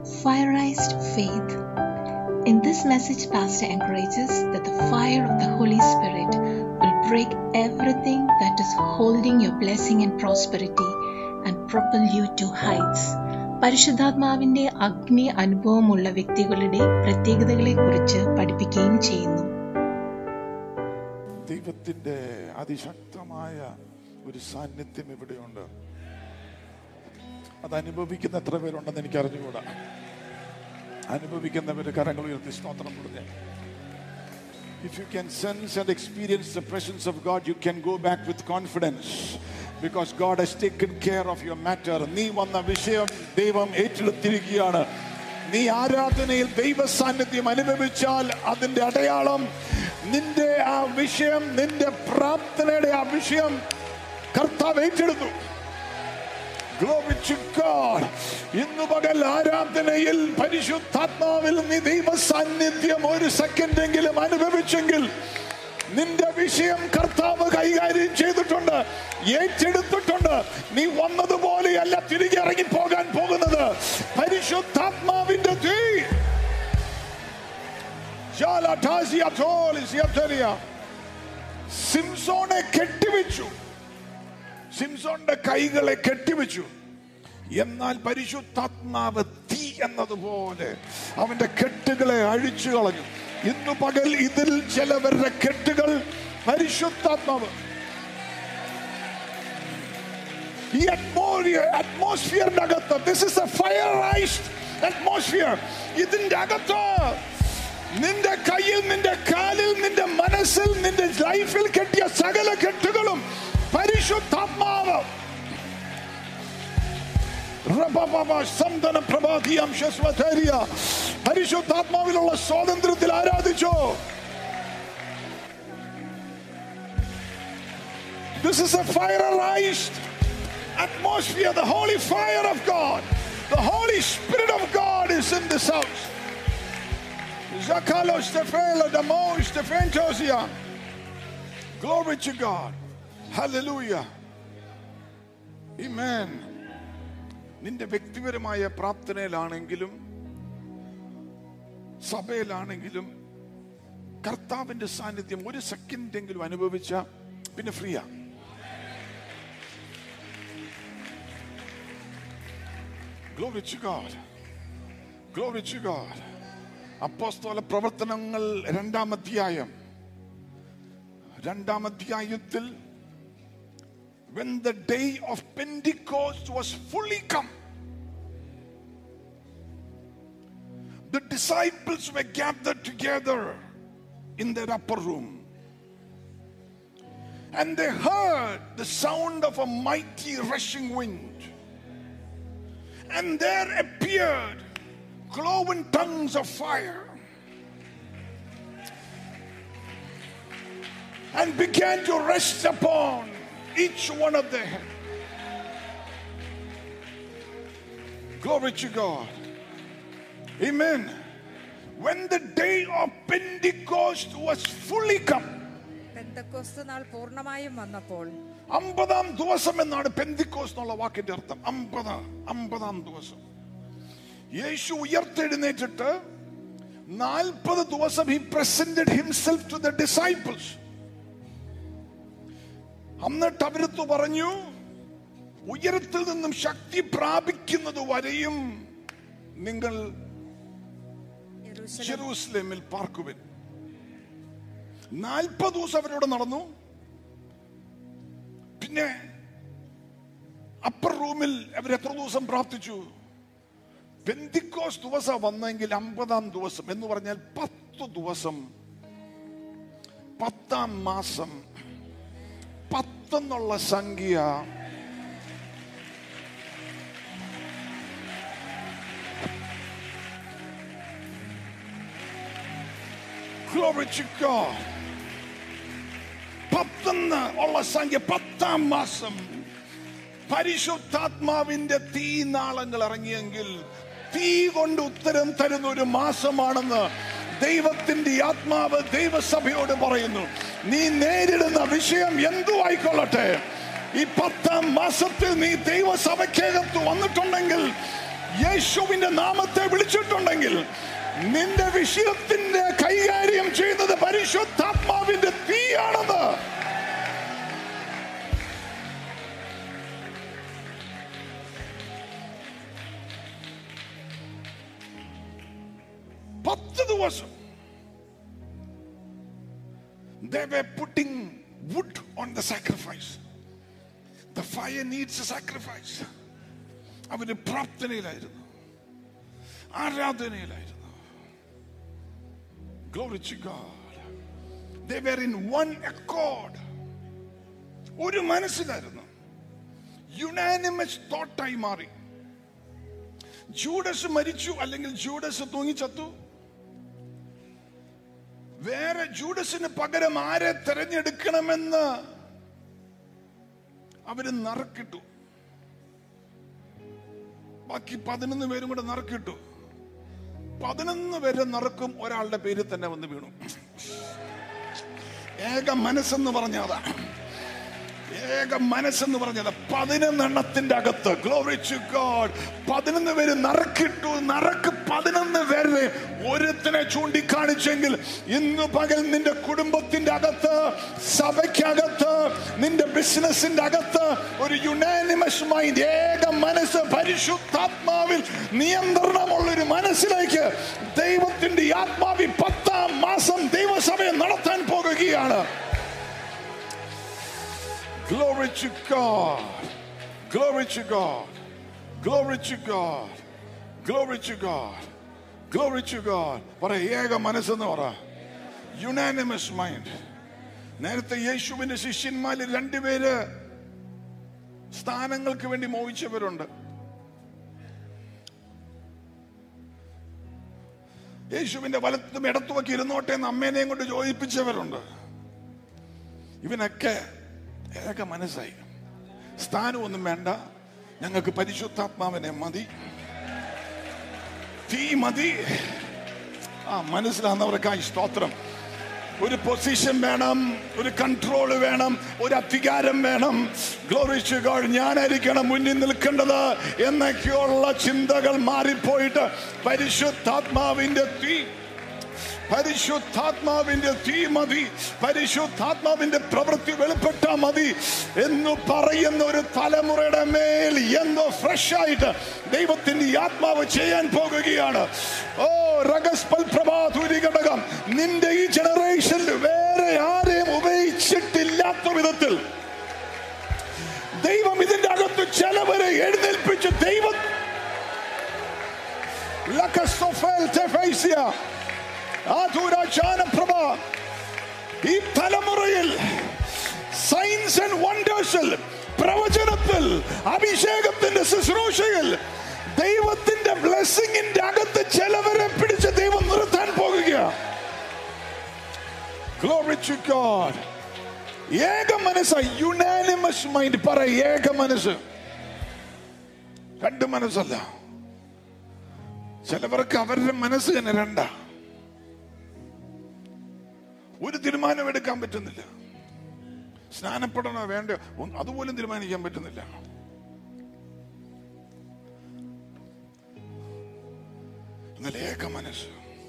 Fireized faith. In this message, Pastor encourages that the fire of the Holy Spirit will break everything that is holding your blessing and prosperity and propel you to heights. പരിശുദ്ധാത്മാവിന്റെ അഗ്നി അനുഭവമുള്ള വ്യക്തികളുടെ പ്രത്യേകതകളെക്കുറിച്ച് പഠിപ്പിക്കുകയും ചെയ്യുന്നു ദൈവത്തിന്റെ അതിശക്തമായ ഒരു സാന്നിധ്യം ഇവിടെയുണ്ട് അത് അനുഭവിക്കുന്ന എത്ര പേരുണ്ടെന്ന് എനിക്ക് അറിഞ്ഞുകൂടാ അനുഭവിക്കുന്നവര് കരങ്ങൾ ഉയർത്തി സ്തോത്രം കൊടുത്തേ If you can sense and experience the presence of God, you can go back with confidence because God has taken care of your matter. നീ വന്ന വിഷയം ദൈവം ഏറ്റെടുത്തിരിക്കുകയാണ് നീ ആരാധനയിൽ ദൈവ സാന്നിധ്യം അനുഭവിച്ചാൽ അതിന്റെ അടയാളം നിന്റെ ആ വിഷയം നിന്റെ പ്രാർത്ഥനയുടെ ആ വിഷയം കർത്താവ് ഏറ്റെടുത്തു Glory to God. ഇന്ന് പകൽ ആരാധനയിൽ പരിശുദ്ധാത്മാവിൽ നീ ദൈവ സാന്നിധ്യം ഒരു സെക്കൻഡെങ്കിലും അനുഭവിച്ചെങ്കിൽ നിന്റെ വിഷയം കർത്താവ് കൈകാര്യം ചെയ്തിട്ടുണ്ട് ഏറ്റെടുത്തിട്ടുണ്ട് നീ വന്നതുപോലെയല്ല തിരികെ ഇറങ്ങി പോകാൻ പോകുന്നത് പരിശുദ്ധാത്മാവിന്റെ തീ സിംസോനെ കെട്ടിവെച്ചു സിംസോന്റെ കൈകളെ കെട്ടിവെച്ചു എന്നാൽ പരിശുദ്ധാത്മാവ് തീ എന്നതുപോലെ അവന്റെ കെട്ടുകളെ അഴിച്ചു കളഞ്ഞു ഇന്നു പകൽ ഇതിൽ ചിലവരുടെ കെട്ടുകൾ പരിശുദ്ധാത്മാവ് ഈ അറ്റ്മോസ്ഫിയറിന്റെ അകത്ത് this is a fireised atmosphere ഇതിന്റെ അകത്ത് നിന്റെ കയ്യിൽ നിന്റെ കാലിൽ നിന്റെ മനസ്സിൽ നിന്റെ ലൈഫിൽ കെട്ടിയ സകല കെട്ടുകളും പരിശുദ്ധാത്മാവ് പരിശുദ്ധാത്മാവിലുള്ള സ്വാതന്ത്ര്യത്തിൽ ആരാധിച്ചോ This is a fireized atmosphere, the holy fire of God. The Holy Spirit of God is in this house. Zakalo Stefela Damo Stefentosia. Glory to God. Hallelujah. Amen. നിന്റെ വ്യക്തിപരമായ പ്രാർത്ഥനയിലാണെങ്കിലും സഭയിലാണെങ്കിലും കർത്താവിന്റെ സാന്നിധ്യം ഒരു സെക്കൻഡെങ്കിലും അനുഭവിച്ച പിന്നെ ഫ്രീയാ Glory to God. Glory to God. അപ്പോസ്തോല പ്രവർത്തനങ്ങൾ രണ്ടാം അധ്യായം രണ്ടാം അധ്യായത്തിൽ when the day of Pentecost was fully come, the disciples were gathered together in their upper room. And they heard the sound of a mighty rushing wind. And there appeared cloven tongues of fire. And began to rest upon each one of them. Glory to God. Amen. When the day of Pentecost was fully come, Pentecost നാൾ പൂർണ്ണമായും വന്നപ്പോൾ അമ്പതാം ദിവസം എന്നാണ് പെന്തിക്കോസ് എന്നുള്ള വാക്കിന്റെ അർത്ഥം അമ്പത് അമ്പതാം ദിവസം യേശു ഉയർത്തെഴുന്നേറ്റിട്ട് നാൽപ്പത് ദിവസം he presented himself to the disciples എന്നിട്ട് അവരത്ത് പറഞ്ഞു ഉയരത്തിൽ നിന്നും ശക്തി പ്രാപിക്കുന്നത് വരെയും നിങ്ങൾ യെരൂശലേം ജെറൂസലേമിൽ പാർക്കുവിൻ നാൽപ്പത് ദിവസം അവരോട് നടന്നു പിന്നെ അപ്പർ റൂമിൽ അവർ എത്ര ദിവസം പ്രാർത്ഥിച്ചു പെന്തിക്കോസ് ദിവസം വന്നെങ്കിൽ അമ്പതാം ദിവസം എന്ന് പറഞ്ഞാൽ പത്ത് ദിവസം പത്താം മാസം പത്തെന്നുള്ള സംഖ്യ Glory to God. പത്തെന്ന് ഉള്ള സംഖ്യ പത്താം മാസം പരിശുദ്ധാത്മാവിന്റെ തീനാളങ്ങൾ ഇറങ്ങിയെങ്കിൽ തീ കൊണ്ട് ഉത്തരം തരുന്ന ഒരു മാസമാണെന്ന് ദൈവത്തിന്റെ ആത്മാവ് ദൈവസഭയോട് പറയുന്നു നീ നേരിടുന്ന വിഷയം എന്തു ആയിക്കൊള്ളട്ടെ ഈ പത്താം മാസത്തിൽ നീ ദൈവസഭയ്ക്കകത്ത് വന്നിട്ടുണ്ടെങ്കിൽ യേശുവിന്റെ നാമത്തെ വിളിച്ചിട്ടുണ്ടെങ്കിൽ നിന്റെ വിഷയത്തിന്റെ കൈകാര്യം ചെയ്യുന്നത് പരിശുദ്ധാത്മാവിന്റെ തീയാണെന്ന് പത്ത് ദിവസം they were putting wood on the sacrifice the fire needs a sacrifice അവര് പ്രാർത്ഥനയിലായിരുന്നു ആരാധനയിലായിരുന്നു Glory to God. They were in one accord. ഒരു മനസ്സിലായിരുന്നു യുനാനിമസ് തോട്ടായി മാറി ജൂഡസ് മരിച്ചു അല്ലെങ്കിൽ ജൂഡസ് തൂങ്ങിച്ചത്തു വേറെ ജൂഡസിന് പകരം ആരെ തെരഞ്ഞെടുക്കണമെന്ന് അവര് നറുക്കിട്ടു ബാക്കി പതിനൊന്ന് പേരും കൂടെ നറുക്കിട്ടു പതിനൊന്ന് പേരെ നറുക്കും ഒരാളുടെ പേര് തന്നെ വന്ന് വീണു ഏക മനസ്സെന്ന് പറഞ്ഞതാ ഏക മനസ്സെന്ന് പറഞ്ഞത് പതിനൊന്നെണ്ണത്തിന്റെ അകത്ത് ഗ്ലോറി ടു ഗോഡ് പതിനൊന്ന് പേര് നറുക്കിട്ടു നറുക്ക് പതിനൊന്ന് പേരെ ഒരുത്തിനെ ചൂണ്ടിക്കാണിച്ചെങ്കിൽ ഇന്ന് പകൽ നിന്റെ കുടുംബത്തിന്റെ അകത്ത് സഭയ്ക്കകത്ത് നിന്റെ ബിസിനസിന്റെ അകത്ത് ഒരു യുനാനിമസ് മൈൻഡ് ഏക മനസ്സ് പരിശുദ്ധാത്മാവിൽ നിയന്ത്രണമുള്ള ഒരു മനസ്സിലേക്ക് ദൈവത്തിന്റെ ഈ ആത്മാവി പത്താം മാസം ദൈവസഭയെ നടത്താൻ പോകുകയാണ് Glory to God. Glory to God. Glory to God. Glory to God. Glory to God. പറ ഏക മനസ്സെന്ന് പറ യുനാനിമസ് മൈൻഡ് നേരത്തെ യേശുവിന്റെ ശിഷ്യന്മാരിൽ രണ്ടുപേര് സ്ഥാനങ്ങൾക്ക് വേണ്ടി മോഹിച്ചവരുണ്ട് യേശുവിന്റെ വലത്തും ഇടത്തുമൊക്കെ ഇരുന്നോട്ടെ എന്ന് അമ്മേനെയും കൊണ്ട് ചോദിപ്പിച്ചവരുണ്ട് ഇവനൊക്കെ ഏക മനസ്സായി സ്ഥാനമൊന്നും വേണ്ട ഞങ്ങൾക്ക് പരിശുദ്ധാത്മാവിനെ മതി തീ മതി ആ മനസ്സിലാകുന്നവർക്കായി സ്തോത്രം ഒരു പൊസിഷൻ വേണം ഒരു കൺട്രോൾ വേണം ഒരു അധികാരം വേണം ഗ്ലോറിച്ച് ഗോഡ് ഞാനായിരിക്കണം മുന്നിൽ നിൽക്കേണ്ടത് എന്നൊക്കെയുള്ള ചിന്തകൾ മാറിപ്പോയിട്ട് പരിശുദ്ധാത്മാവിന്റെ തീ പരിശുദ്ധാത്മാവിന്റെ തീ മതി പരിശുദ്ധാത്മാവിന്റെ പ്രവൃത്തി വെളിപ്പെട്ടാ മതി എന്ന് പറയുന്ന ഒരു തലമുറയുടെ മേൽ എന്തോ ഫ്രഷ് ആയിട്ട് ദൈവത്തിന്റെ ഈ ആത്മാവ് ചെയ്യാൻ പോകുകയാണ് ഓ രഗസ്പൽ പ്രഭാതുരി ഘടകം നിന്റെ ഈ ജനറേഷനിൽ വേറെ ആരെയും ഉപയോഗിച്ചിട്ടില്ലാത്ത വിധത്തിൽ ദൈവം ഇതിന്റെ അകത്ത് ചിലവരെ എഴുന്നേൽപ്പിച്ച് ദൈവം ലക്കസ്തോഫേൽ തെഫൈസിയ ആതുരാചാനപ്രഭ ഈ തലമുറയിൽ സയൻസ് ആൻഡ് വണ്ടേഴ്സിൽ പ്രവചനത്തിൽ അഭിഷേകത്തിന്റെ ശുശ്രൂഷയിൽ ദൈവത്തിന്റെ ബ്ലെസ്സിങ്ങിന്റെ അകത്ത് ചിലവരെ പിടിച്ച് ദൈവം നിർത്താൻ പോകുകയാണ് Glory to God. ഏക മനസ്സ് യുനാനിമസ് മൈൻഡ് പറ ഏക മനസ്സ് രണ്ട് മനസ്സല്ല ചിലവർക്ക് അവരുടെ മനസ്സ് തന്നെ രണ്ടാ ഒരു തീരുമാനം എടുക്കാൻ പറ്റുന്നില്ല സ്നാനപ്പെടണോ വേണ്ടോ ഒന്ന് അതുപോലും തീരുമാനിക്കാൻ പറ്റുന്നില്ല എന്നാൽ ഏക മനസ്സ്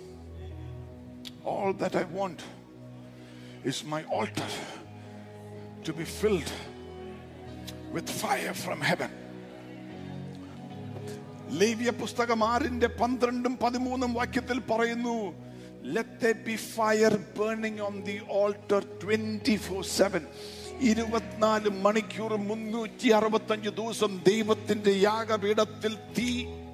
all that I want is my altar to be filled with fire from heaven. ലേവ്യ പുസ്തകം ആറിന്റെ പന്ത്രണ്ടും പതിമൂന്നും വാക്യത്തിൽ പറയുന്നു let there be fire burning on the altar 24/7 ഇരുപത്തിനാല് മണിക്കൂർ മുന്നൂറ്റി അറുപത്തഞ്ച് ദിവസം ദൈവത്തിന്റെ യാഗപീഠത്തിൽ തീ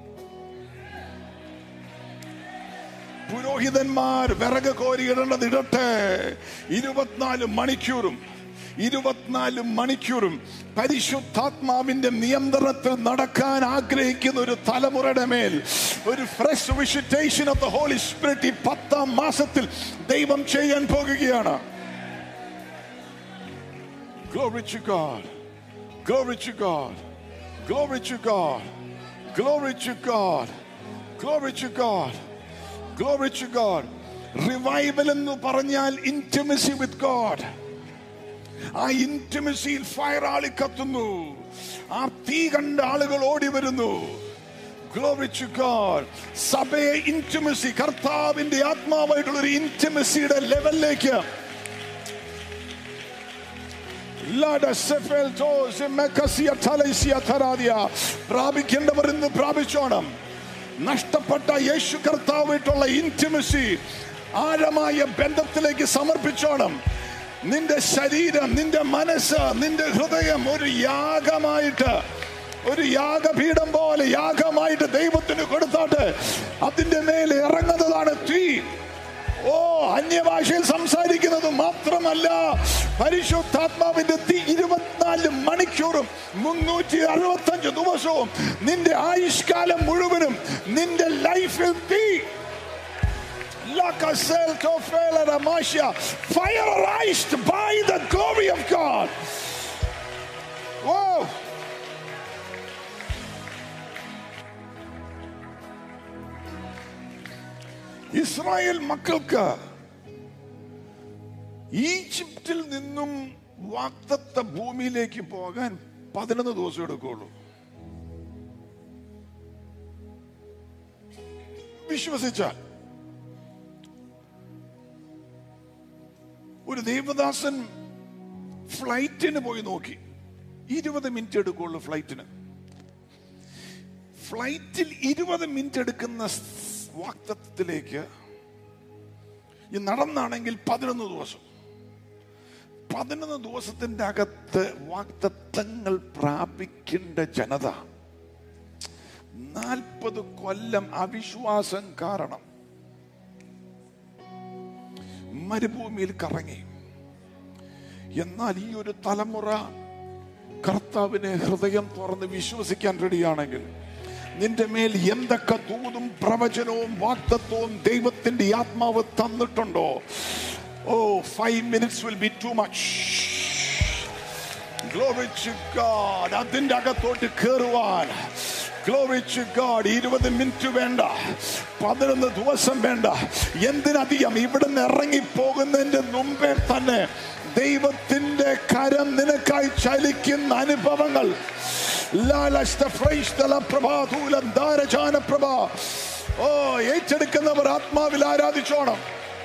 പുരോഹിതന്മാർ വിറക് കോരിയിടേണ്ടത് ഇടട്ടെ ഇരുപത്തിനാല് മണിക്കൂറും ഇരുപത്തിനാല് മണിക്കൂറും പരിശുദ്ധാത്മാവിന്റെ നിയന്ത്രണത്തിൽ നടക്കാൻ ആഗ്രഹിക്കുന്ന ഒരു തലമുറയുടെ മേൽ ഒരു fresh visitation of the holy spirit ഈ പത്താം മാസത്തിൽ ദൈവം ചെയ്യാൻ പോകുകയാണ് Glory to God. Glory to God. Glory to God. Glory to God. Glory to God. Glory to God. Revival എന്ന് പറഞ്ഞാൽ ഇന്റിമസി വിത്ത് ഗോഡ് ആ ഇന്റിമസിയിൽ ഫയർ ആളി കത്തുന്നു ആ തീ കണ്ട ആളുകൾ ഓടി വരുന്നു Glory to God. സഭയെ ഇന്റിമസി കർത്താവിന്റെ ആത്മാവായിട്ടുള്ള ഒരു ഇന്റിമസിയുടെ ലെവലിലേക്ക് Lada Sefelto Zemekasia Talesia Taradia പ്രാപിക്കേണ്ടവർ ഇന്ന് പ്രാപിച്ചോണം നഷ്ടപ്പെട്ട യേശു കർത്താവായിട്ടുള്ള ഇന്റിമസി ആഴമായ ബന്ധത്തിലേക്ക് സമർപ്പിച്ചോണം നിന്റെ ശരീരം നിന്റെ മനസ്സ് നിന്റെ ഹൃദയം ഒരു യാഗമായിട്ട് ഒരു യാഗപീഠം പോലെ യാഗമായിട്ട് ദൈവത്തിന് കൊടുത്തോട്ട് അതിന്റെ മേൽ ഇറങ്ങുന്നതാണ് തീ ഓ അന്യഭാഷയിൽ സംസാരിക്കുന്നത് മാത്രമല്ല പരിശുദ്ധാത്മാവിന്റെ തീ ഇരുപത്തിനാല് മണിക്കൂറും മുന്നൂറ്റി അറുപത്തഞ്ച് ദിവസവും നിന്റെ ആയുഷ്കാലം മുഴുവനും നിന്റെ ലൈഫിൽ തീ Lakasel Tofela Ramasha, fireized by the glory of God. Whoa! Israel മക്കൾക്ക് ഈജിപ്തിൽ നിന്നും വാക്തത്വ ഭൂമിയിലേക്ക് പോകാൻ പതിനൊന്ന് ദിവസം എടുക്കുള്ളൂ വിശ്വസിച്ചാൽ ഒരു ദേവദാസൻ ഫ്ലൈറ്റിന് പോയി നോക്കി ഇരുപത് മിനിറ്റ് എടുക്കുള്ളൂ ഫ്ലൈറ്റിന് ഫ്ലൈറ്റിൽ ഇരുപത് മിനിറ്റ് എടുക്കുന്ന വാക്തത്വത്തിലേക്ക് ഈ നടന്നാണെങ്കിൽ പതിനൊന്ന് ദിവസം പതിനൊന്ന് ദിവസത്തിന്റെ അകത്ത് വാക്തത്വങ്ങൾ പ്രാപിക്കേണ്ട ജനത നാൽപ്പത് കൊല്ലം അവിശ്വാസം കാരണം മരുഭൂമിയിൽ കറങ്ങി എന്നാൽ ഈ ഒരു തലമുറ കർത്താവിനെ ഹൃദയം തുറന്ന് വിശ്വസിക്കാൻ റെഡിയാണെങ്കിൽ നിന്റെ മേൽ എന്തൊക്കെ തൂതും പ്രവചനവും വാക്തത്വവും ദൈവത്തിന്റെ ആത്മാവ് തന്നിട്ടുണ്ടോ oh five minutes will be too much Glory to God. അതിന്റെ അകത്തോട്ട് കയറുവാൻ Glory to God. ഇരുപത് മിനിറ്റ് വേണ്ട പതിനൊന്ന് ദിവസം വേണ്ട എന്തിനധികം ഇവിടുന്ന് ഇറങ്ങി പോകുന്നതിന്റെ മുമ്പേ തന്നെ ദൈവത്തിന്റെ കരം നിനക്കായി ചലിക്കുന്ന അനുഭവങ്ങൾ ലാലസ്ത ഫ്രൈസ്തല പ്രഭാതൂലം ധാരചാന പ്രഭ ഓ ഏറ്റെടുക്കുന്നവർ ആത്മാവിൽ ആരാധിച്ചോണം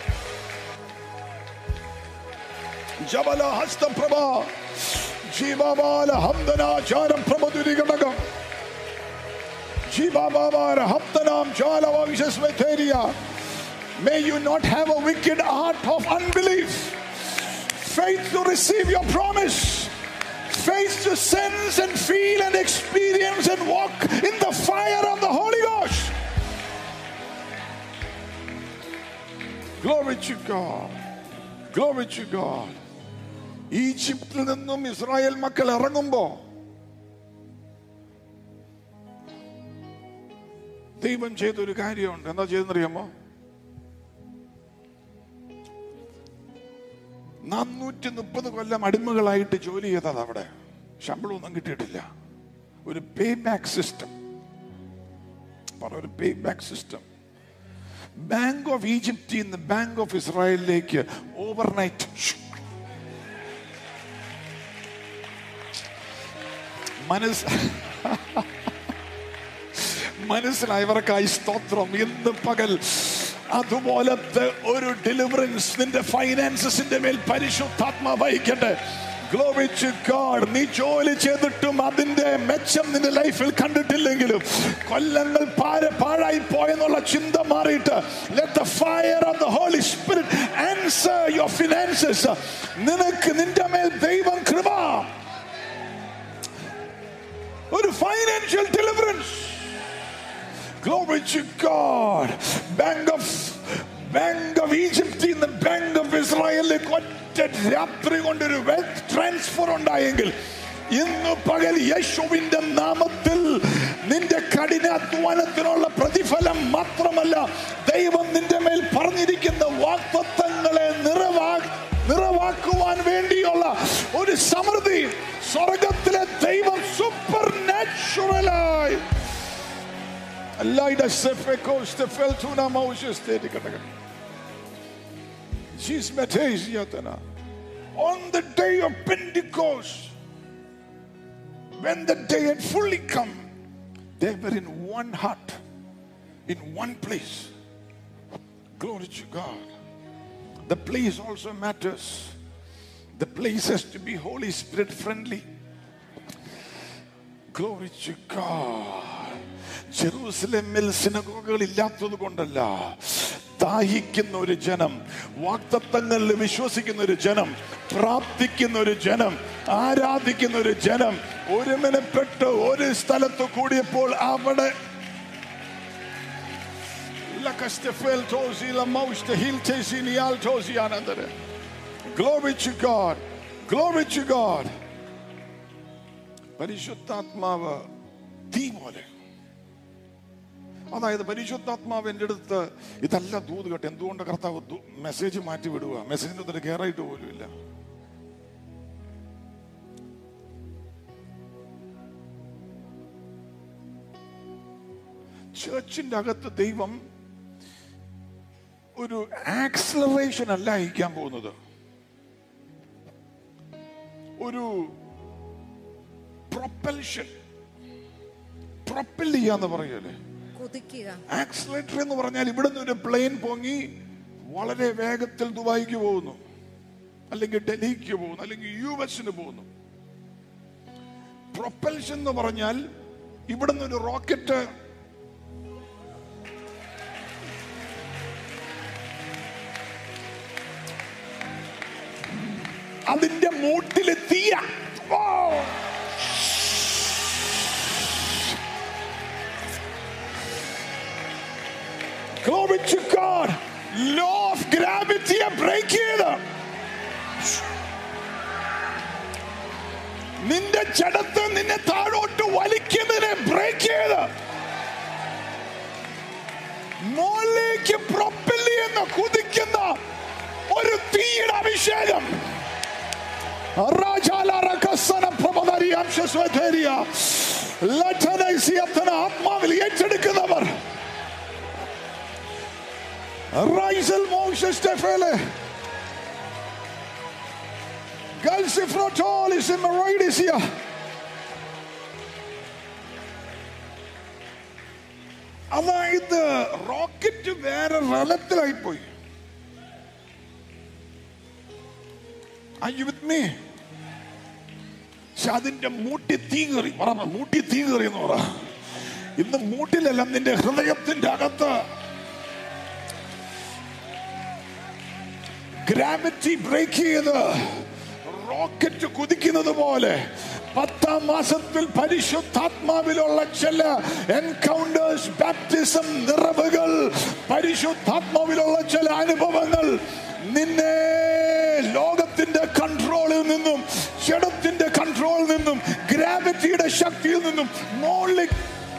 ജബല ഹസ്തപ്രഭ ജീവമാല ഹംദനാചാരം പ്രമധുരി ഘടകം ജീവമാല ഹംദനാം ജാലവാവിശസ്വതേരിയ May you not have a wicked heart of unbelief. Faith to receive your promise. Faith to sense and feel and experience and walk in the fire of the Holy Ghost. Glory to God. Glory to God. ഈജിപ്തിൽ നിന്നും Israel മക്കൾ ഇറങ്ങുമ്പോ ദൈവം ചെയ്തൊരു കാര്യമുണ്ട് എന്താ ചെയ്തെന്നറിയാമോ നാനൂറ്റി മുപ്പത് കൊല്ലം അടിമകളായിട്ട് ജോലി ചെയ്തത് അവിടെ ശമ്പളമൊന്നും കിട്ടിയിട്ടില്ല ഒരു പേ ബാക്ക് സിസ്റ്റം പറ ഒരു pay back system bank of ഈജിപ്തിൽ നിന്ന് ബാങ്ക് ഓഫ് ഇസ്രായേലിലേക്ക് ഓവർനൈറ്റ് മനസ് മനസ്സിലായവർക്കായി സ്തോത്രം ഇന്ന് പകൽ അതുപോലത്തെ ഒരു ഡെലിവറൻസ് നിന്റെ ഫൈനാൻസസിന്റെ മേൽ പരിശുദ്ധാത്മ വഹിക്കട്ടെ Glory to God. നീ ജോലി ചെയ്തിട്ടും അതിന്റെ മെച്ചം നിന്റെ ലൈഫിൽ കണ്ടിട്ടില്ലെങ്കിലും കൊല്ലങ്ങൾ പാര പാഴായി പോയെന്നുള്ള ചിന്ത മാറിയിട്ട് let the fire of the Holy Spirit answer your finances നിനക്ക് നിന്റെ മേൽ ദൈവം കൃപ ഒരു financial deliverance Glory to God. Bank of Bank of Egypt in the Bank of Israel ഒറ്റ രാത്രി കൊണ്ടൊരു വെൽത്ത് ട്രാൻസ്ഫർ ഉണ്ടായെങ്കിൽ ഇന്ന് പകൽ യേശുവിന്റെ നാമത്തിൽ നിന്റെ കഠിനാധ്വാനത്തിനുള്ള പ്രതിഫലം മാത്രമല്ല ദൈവം നിന്റെ മേൽ പറഞ്ഞിരിക്കുന്ന വാക്തത്വങ്ങളെ നിറവാ നിറവാക്കുവാൻ വേണ്ടിയുള്ള ഒരു സമൃദ്ധി സ്വർഗത്തിലെ ദൈവം സൂപ്പർ നാച്ചുറലായി Leida Sefekos te feltuna Moses dedi katakan. Gismetesiatana. On the day of Pentecost, when the day had fully come, They were in one hut, in one place. Glory to God. The place also matters. The place has to be Holy Spirit friendly. Glory to God. ജെറൂസലേമിൽ സിനഗോഗുകൾ ഇല്ലാത്തത് കൊണ്ടല്ല ദാഹിക്കുന്ന ഒരു ജനം വാക്തത്വങ്ങളിൽ വിശ്വസിക്കുന്ന ഒരു ജനം പ്രാർത്ഥിക്കുന്ന ഒരു ജനം ആരാധിക്കുന്ന ഒരു ജനം ഒരുമനപ്പെട്ട് ഒരു സ്ഥലത്ത് കൂടിയപ്പോൾ അവിടെ Lakastefel tosi la mauste hilte sinial tosi anandere. Glory to God. Glory to God. പരിശുദ്ധാത്മാവ് തീ പോലെ അതായത് പരിശുദ്ധാത്മാവ് എൻ്റെ അടുത്ത് ഇതല്ല ദൂത് കേട്ടോ എന്തുകൊണ്ട് കർത്താവ് ദൂ- മെസ്സേജ് മാറ്റി വിടുക മെസ്സേജിന്റെ ഒന്നും കയറായിട്ട് പോലും ഇല്ല ചേർച്ചിന്റെ അകത്ത് ദൈവം ഒരു ആക്സലറേഷൻ അല്ല അയക്കാൻ പോകുന്നത് ഒരു പ്രൊപ്പൽഷൻ പ്രൊപ്പൽ ചെയ്യാന്ന് പറയല്ലേ കുതിക്കുക ആക്സിലേറ്റർ എന്ന് പറഞ്ഞാൽ ഇവിടുന്ന് ഒരു പ്ലെയിൻ പൊങ്ങി വളരെ വേഗത്തിൽ ദുബായിക്ക് പോകുന്നു അല്ലെങ്കിൽ ഡൽഹിക്ക് പോകുന്നു അല്ലെങ്കിൽ യു എസിന് പോകുന്നു പ്രൊപ്പൽഷൻ എന്ന് പറഞ്ഞാൽ ഇവിടുന്ന് ഒരു റോക്കറ്റ് അതിന്റെ മൂട്ടില് തീയ ഓ Glory to God. Law of gravity break ചെയ്ത് നിന്റെ ജഡത്ത് നിന്നെ താഴോട്ട് വലിക്കുന്നതിനെ ബ്രേക്ക് ചെയ്ത് മോളിലേക്ക് പ്രൊപ്പൽ ചെയ്യുന്ന കുതിക്കുന്ന ഒരു തീയുടെ അഭിഷേകം രാജാലാറകസന പ്രമദരിയാംശസ്വധേരിയ ലഠനൈസിയത്തന ആത്മാവിൽ ഏറ്റെടുക്കുന്നവർ Rijzel Moses Tefele. Galsifrotalis in Meridisia. അതായത് റോക്കറ്റ് വേറെ റലത്തിലായി പോയി വിത്ത് മീ പക്ഷെ അതിന്റെ മൂട്ടി തീ കയറി പറ മൂട്ടി തീ കയറി എന്ന് പറ ഇന്ന് മൂട്ടിലല്ല നിന്റെ ഹൃദയത്തിന്റെ അകത്ത് ഗ്രാവിറ്റി ബ്രേക്ക് ചെയ്ത് റോക്കറ്റ് കുതിക്കുന്നത് പോലെ പത്താം മാസത്തിൽ പരിശുദ്ധാത്മാവിലുള്ള ചില എൻകൗണ്ടേഴ്സ് ബാപ്റ്റിസം നിറവുകൾ പരിശുദ്ധാത്മാവിലുള്ള ചില അനുഭവങ്ങൾ നിന്നെ ലോകത്തിന്റെ കൺട്രോളിൽ നിന്നും ജഡത്തിന്റെ കൺട്രോളിൽ നിന്നും ഗ്രാവിറ്റിയുടെ ശക്തിയിൽ നിന്നും മുകളിലേക്ക്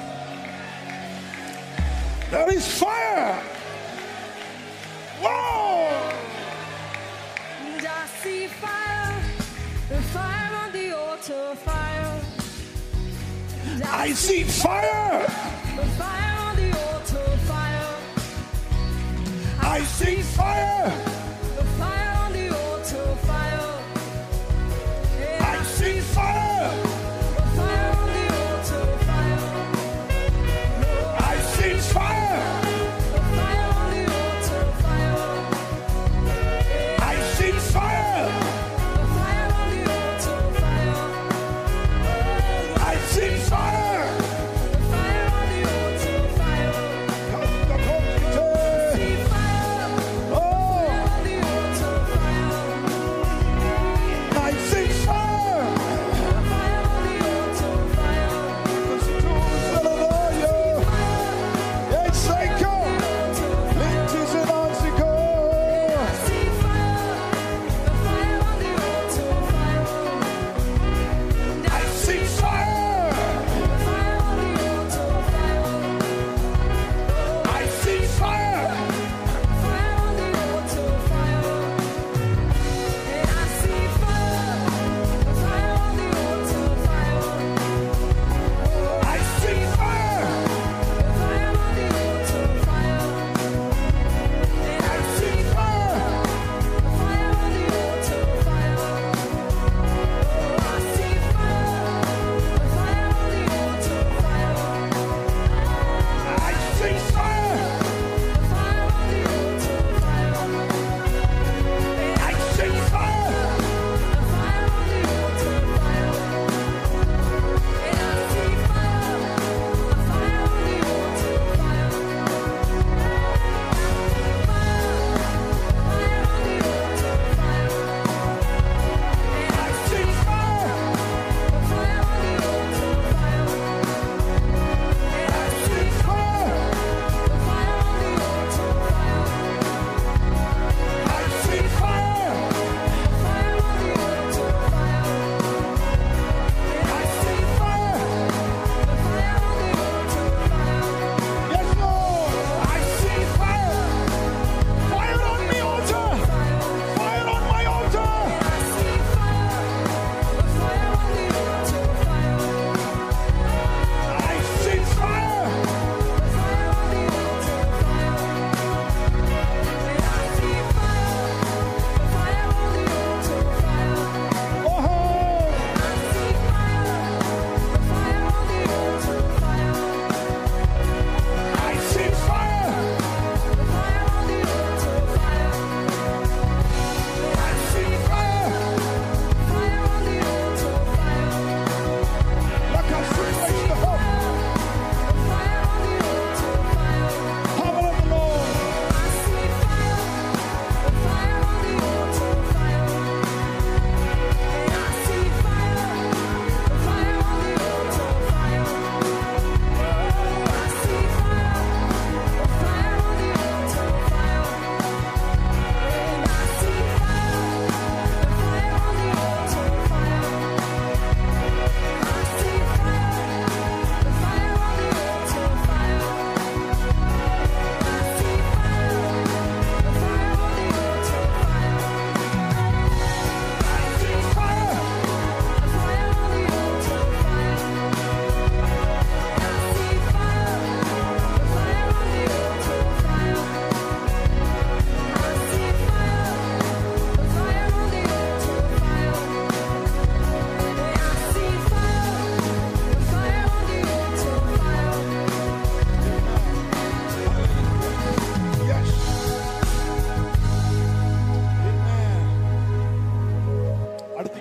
There is fire. Whoa! And I see fire, the fire on the altar, fire. And I see fire. the fire on the altar, fire. I see fire. The fire on the altar, fire. Yeah, I see fire. the fire on the altar, fire. Lord, I see fire. the fire on the altar, fire. Yeah, I see fire. the fire on the altar, fire. Oh, I see fire. the fire on the altar, fire. See fire. Oh,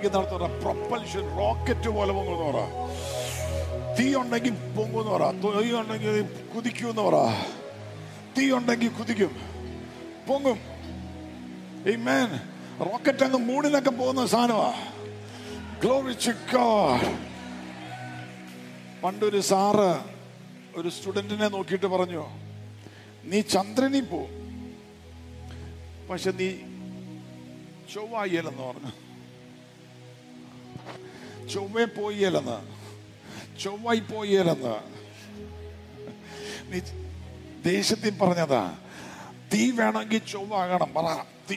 പ്രാർത്ഥിക്കുന്നിടത്ത് പറ propulsion rocket പോലെ പൊങ്ങുന്ന പറ തീ ഉണ്ടെങ്കിൽ പൊങ്ങുന്ന പറ തീ ഉണ്ടെങ്കിൽ കുതിക്കൂന്ന് പറ തീ ഉണ്ടെങ്കിൽ കുതിക്കും പൊങ്ങും Amen. റോക്കറ്റ് അങ്ങ് മൂണിലൊക്കെ പോകുന്ന സാധനമാ Glory to God. പണ്ടൊരു സാറ് ഒരു സ്റ്റുഡന്റിനെ നോക്കിയിട്ട് പറഞ്ഞു നീ ചന്ദ്രനിൽ പോ പക്ഷെ നീ ചൊവ്വായില്ലെന്ന് പറഞ്ഞു ചൊവ്വ പോയില്ലെന്ന് ചൊവ്വായി പോയില്ലെന്ന് നീ ദേശത്തിൽ പറഞ്ഞതാ തീ വേണമെങ്കിൽ ചൊവ്വാകണം പറ തീ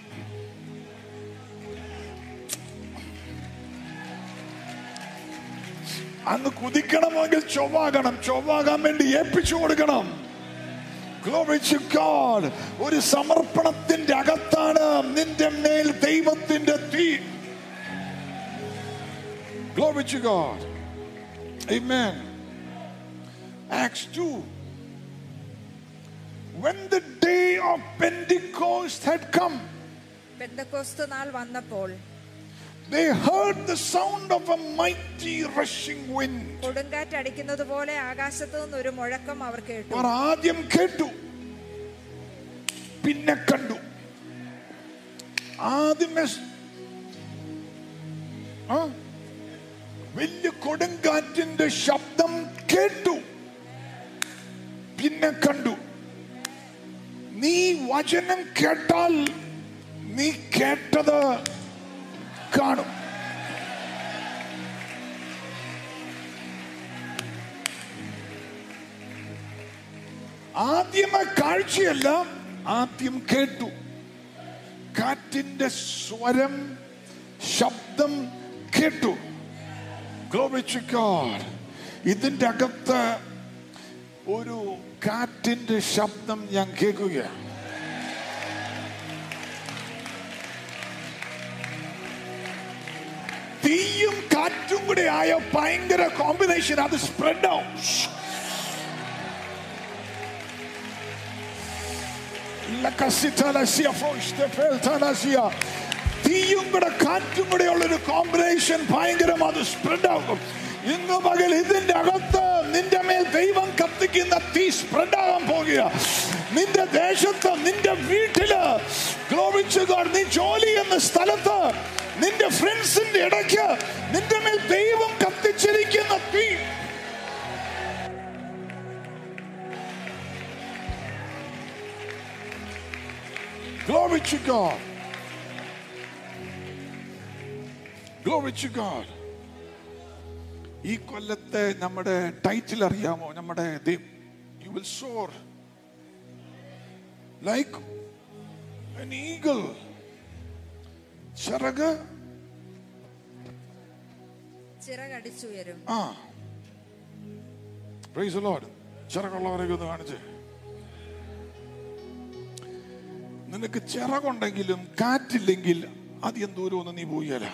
അന്ന് കുതിക്കണമെങ്കിൽ ചൊവ്വാകണം ചൊവ്വാകാൻ വേണ്ടി ഏൽപ്പിച്ചു കൊടുക്കണം Glory to God. ഒരു സമർപ്പണത്തിന്റെ അകത്താണ് നിന്റെ മേൽ ദൈവത്തിന്റെ തീ Glory to God. Amen. Acts 2. When the day of Pentecost had come, Pentecost നാൾ വന്നപ്പോൾ they heard the sound of a mighty rushing wind. കൊടുങ്കാറ്റടിക്കുന്നത് പോലെ ആകാശത്തു നിന്ന് ഒരു മുഴക്കം അവർ കേട്ടു അവർ ആദ്യം കേട്ടു പിന്നെ കണ്ടു ആദ്യമേ സ്- ആ? വലിയ കൊടുങ്കാറ്റിന്റെ ശബ്ദം കേട്ടു പിന്നെ കണ്ടു നീ വചനം കേട്ടാൽ നീ കേട്ടത് കാണും ആദ്യമേ കാഴ്ചയല്ല ആദ്യം കേട്ടു കാറ്റിന്റെ സ്വരം ശബ്ദം കേട്ടു Glory to God. ഇതിന്റെ അകത്ത് ഒരു കാറ്റിന്റെ ശബ്ദം ഞാൻ കേൾക്കുകയാണ് തീയും കാറ്റും കൂടെ ആയ ഭയങ്കര കോമ്പിനേഷൻ അത് സ്പ്രെഡ് ആവും ലക്കസിറ്റലസിയ ഫോസ്റ്റെഫെൽറ്റലസിയ. തീയും കൂടെ കാറ്റും കൂടെ ഉള്ളൊരു കോമ്പിനേഷൻ ഭയങ്കരം അത് സ്പ്രെഡ് ആകും ഇന്ന് പകൽ ഇതിന്റെ അകത്ത് നിന്റെ മേൽ ദൈവം കത്തിക്കുന്ന തീ സ്പ്രെഡ് ആകാൻ പോകുക നിന്റെ ദേശത്ത് നിന്റെ വീട്ടില് ഗ്ലോറിച്ചുകാർ നീ ജോലി ചെയ്യുന്ന സ്ഥലത്ത് നിന്റെ ഫ്രണ്ട്സിന്റെ ഇടയ്ക്ക് നിന്റെ മേൽ ദൈവം കത്തിച്ചിരിക്കുന്ന തീ Glory to God. Glory to God. ഈ കൊല്ലത്തെ നമ്മുടെ ടൈറ്റിൽ അറിയാമോ നമ്മുടെ you will soar like an eagle ചിറക് ചിറകടിച്ചുയരും ആ പ്രൈസ് ലോഡ് ചിറകുള്ളവരൊക്കെ ഒന്ന് കാണിച്ചേ നിനക്ക് ചിറകുണ്ടെങ്കിലും കാറ്റില്ലെങ്കിൽ അധികം ദൂരമൊന്നും നീ പോയല്ല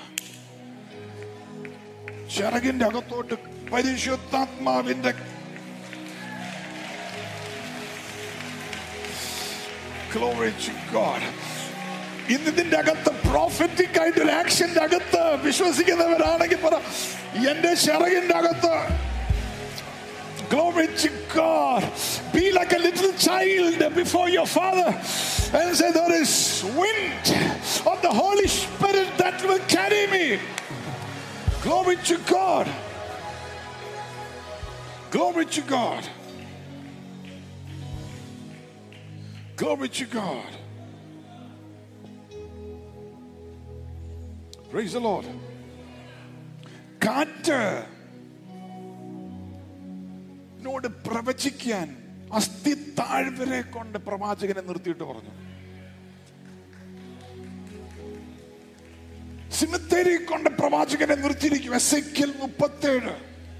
ചിറകിന്റെ അകത്തോട്ട് പരിശുദ്ധാത്മാവിന്റെ Glory to God. ഇന്ന് ഇതിന്റെ അകത്ത് പ്രോഫറ്റിക് ആയിട്ട് ഒരു ആക്ഷന്റെ അകത്ത് വിശ്വസിക്കുന്നവരാണെങ്കിൽ പറ എന്റെ ചിറകിന്റെ അകത്ത് Glory to God. Be like a little child before your father and say, There is wind of the Holy Spirit that will carry me. Glory to God. Glory to God. Glory to God. Praise the Lord. കാറ്റ് നോട് പ്രവചിക്കാൻ അസ്ഥി താഴ്വരെ കൊണ്ട് പ്രവാചകനെ നിർത്തിയിട്ട് പറഞ്ഞു സിമിത്തേരി കൊണ്ട് പ്രവാചകനെ നിർത്തിയിരിക്കും എസ് എക്കിൽ മുപ്പത്തേഴ്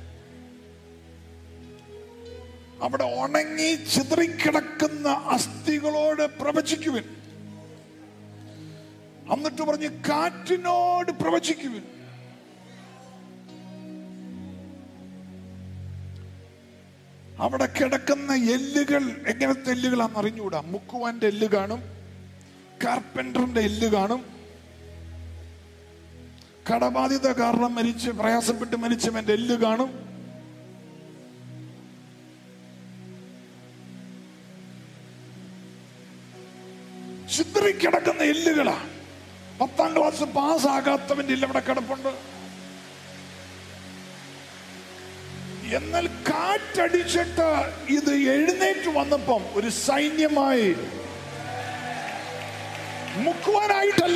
അവിടെ ഉണങ്ങി ചിതറിക്കിടക്കുന്ന അസ്ഥികളോട് പ്രവചിക്കുവിൻ എന്നിട്ട് പറഞ്ഞ് കാറ്റിനോട് പ്രവചിക്കുവിൻ അവിടെ കിടക്കുന്ന എല്ലുകൾ എങ്ങനത്തെ എല്ലുകളാന്ന് അറിഞ്ഞുകൂടാ മുക്കുവാന്റെ എല്ല് കാണും കാർപ്പൻറ്ററിന്റെ എല്ല് കാണും കടബാധ്യത കാരണം മരിച്ച് പ്രയാസപ്പെട്ട് മരിച്ചവന്റെ എല്ല് കാണും ചിതറിക്കിടക്കുന്ന എല്ലുകളാ പത്താം ക്ലാസ് പാസ്സാകാത്തവന്റെ എല്ല് അവിടെ കിടപ്പുണ്ട് എന്നാൽ കാറ്റടിച്ചിട്ട് ഇത് എഴുന്നേറ്റ് വന്നപ്പം ഒരു സൈന്യമായി മുക്കുവാനായിട്ടല്ല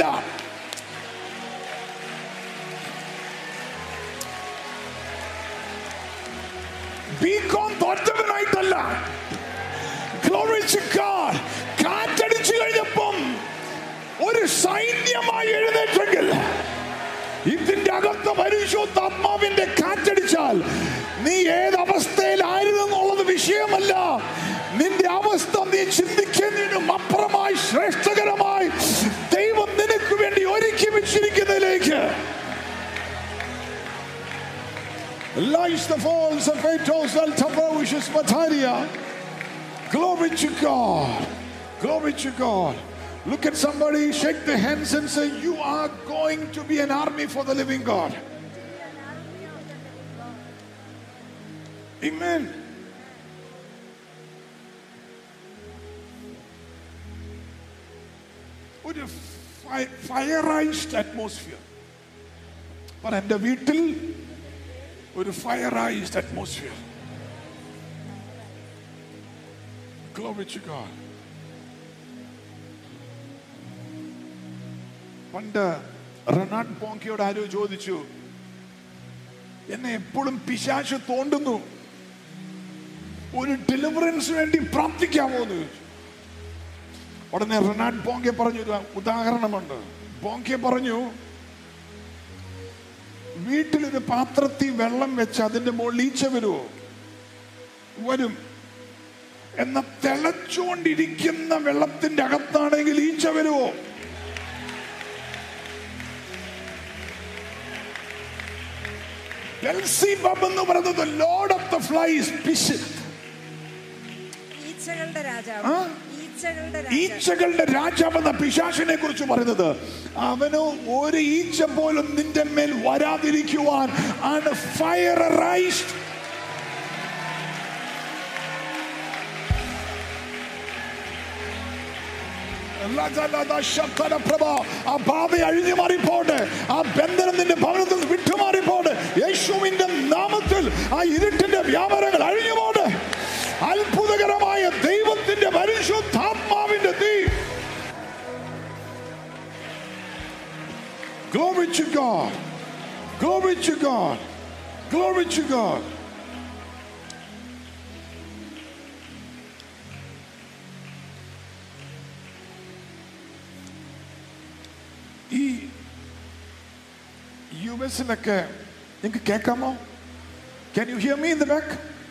ബീകോം തോറ്റവനായിട്ടല്ല Glory to God. കാറ്റടിച്ചു കഴിഞ്ഞപ്പം ഒരു സൈന്യമായി എഴുന്നേറ്റെങ്കിൽ ഇതിന്റെ അകത്ത് പരിശുദ്ധാത്മാവിന്റെ കാറ്റടിച്ചാൽ നീ ഏത് അവസ്ഥയിലായിരുന്നു എന്നുള്ളത് വിഷയമല്ല നിന്റെ അവസ്ഥ നീ ചിന്തിക്കുന്നതിനും അപ്പുറമായി ശ്രേഷ്ഠകരമായി ദൈവം നിനക്ക് വേണ്ടി ഒരുക്കി വെച്ചിരിക്കുന്നതിലേക്ക് Lies the falls of Atos al Tabrowishus Mataria. Glory to God. Glory to God. Look at somebody, shake their hands and say, You are going to be an army for the living God. Amen. ഒരു fireised atmosphere പറ എൻ്റെ വീട്ടിൽ ഒരു fireised atmosphere Glory to God. പണ്ട് റനാഡ് പോങ്കിയോട് ആരോ ചോദിച്ചു എന്നെ എപ്പോഴും പിശാശ് തോണ്ടുന്നു ഒരു ഡെലിവറൻസ് വേണ്ടി പ്രാർത്ഥിക്കാമോ എന്ന് ചോദിച്ചു ഉടനെ റനാഡ് പോങ്കെ പറഞ്ഞു ഒരു ഉദാഹരണമുണ്ട് പോങ്കെ പറഞ്ഞു വീട്ടിലൊരു പാത്രത്തിൽ വെള്ളം വെച്ച് അതിന്റെ മുകളിൽ ഈച്ച വരുമോ വരും എന്ന തിളച്ചുകൊണ്ടിരിക്കുന്ന വെള്ളത്തിന്റെ അകത്താണെങ്കിൽ ഈച്ച വരുമോ ബെൽസിബബ് എന്ന് പറയുന്നത് ലോർഡ് ഓഫ് ദ ഫ്ലൈസ് പിശ് ഈച്ചകളുടെ രാജാവ് ആ? ഈച്ചകളുടെ രാജാവ് ഈച്ചകളുടെ രാജാവ് എന്ന പിശാശിനെ കുറിച്ച് പറയുന്നത് അവന് ഒരു ഈച്ച പോലും നിന്റെ മേൽ വരാതിരിക്കുവാൻ ആണ് ഫയർ റൈസ്ഡ് ആ ബാധ അഴിഞ്ഞു മാറിപ്പോട്ടെ ആ ബന്ധനം നിന്റെ ഭവനത്തിൽ നിന്ന് വിട്ടുമാറിപ്പോട്ടെ യേശുവിന്റെ നാമത്തിൽ ആ ഇരുട്ടിന്റെ വ്യാപാരങ്ങൾ അഴിഞ്ഞു പോട്ടെ അത്ഭുതകരമായ ദൈവത്തിന്റെ പരിശുദ്ധാത്മാവിന്റെ തീ Glory to God. Glory to God. Glory to God. ഈ യു എസിലൊക്കെ നിങ്ങൾക്ക് കേൾക്കാമോ can you hear me in the back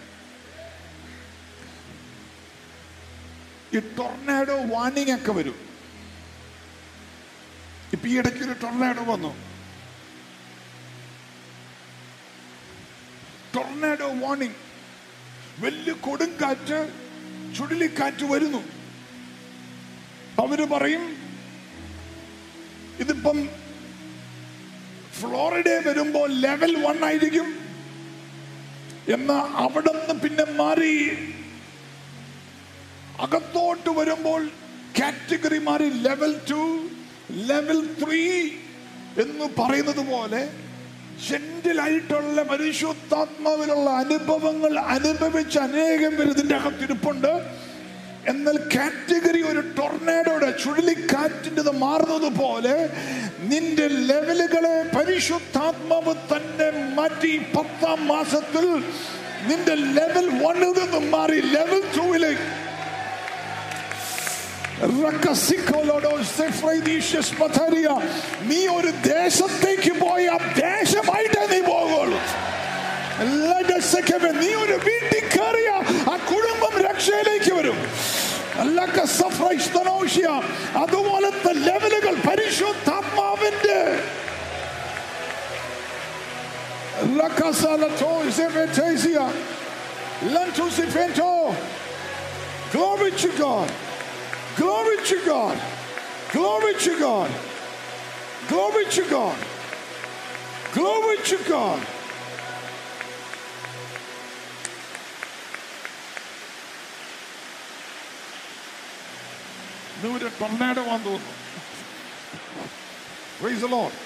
ഈ ടൊർണാഡോ വാണിംഗ് ഒക്കെ വരും ഇപ്പൊ ഈ ഇടയ്ക്ക് ഒരു ടൊർണാഡോ വന്നു ടൊർണാഡോ വാണിംഗ് വലിയ കൊടുങ്കാറ്റ് ചുഴലിക്കാറ്റ് വരുന്നു അവര് പറയും ഇതിപ്പം ഫ്ലോറിഡ വരുമ്പോൾ ലെവൽ വൺ ആയിരിക്കും എന്നാ അവിടെ നിന്ന് പിന്നെ മാറി അകത്തോട്ട് വരുമ്പോൾ കാറ്റഗറി മാറി ലെവൽ ടു ലെവൽ ത്രീ എന്ന് പറയുന്നത് പോലെ ജെന്റിലായിട്ടുള്ള പരിശുദ്ധാത്മാവിലുള്ള അനുഭവങ്ങൾ അനുഭവിച്ച് അനേകം പേര് ഇതിന്റെ അകത്തിരിപ്പുണ്ട് എന്നാൽ കാറ്റഗറി ഒരു ടൊർണാഡോയുടെ ചുഴലിക്കാറ്റിൻ്റെ മാറുന്നത് പോലെ നിന്റെ ലെവലുകളെ പരിശുദ്ധാത്മാവ് തന്നെ മാറ്റി ഈ പത്താം മാസത്തിൽ നിന്റെ ലെവൽ വണ്ണിൽ നിന്നും മാറി ലെവൽ ടൂവിലേക്ക് നീ ഒരു ദേശത്തേക്ക് പോയി ആ ദേശമായിട്ടേ നീ പോകുള്ളൂ ലഡസക്കവേ, നീ ഒരു വീട്ടിൽ കയറിയ ആ കുടുംബം രക്ഷയിലേക്ക് വരും അല്ലക്ക സഫ്രൈസ്തനോഷ്യ അതുപോലത്തെ ലെവലുകൾ പരിശുദ്ധാത്മാവിന്റെ ലക്കസലത്തോ ഇസെഫെറ്റേസിയ ലൻറ്റുസിഫെന്റോ Glory to God. Glory to God. Glory to God. Glory to God. Glory to God. ഇന്നൊരു ടൊർണാഡോ വന്നു തോന്നുന്നു Praise the Lord.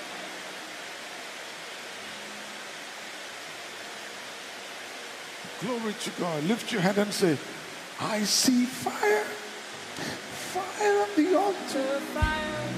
Glory to God. Lift your hand and say, I see fire. Fire on the altar. to fire.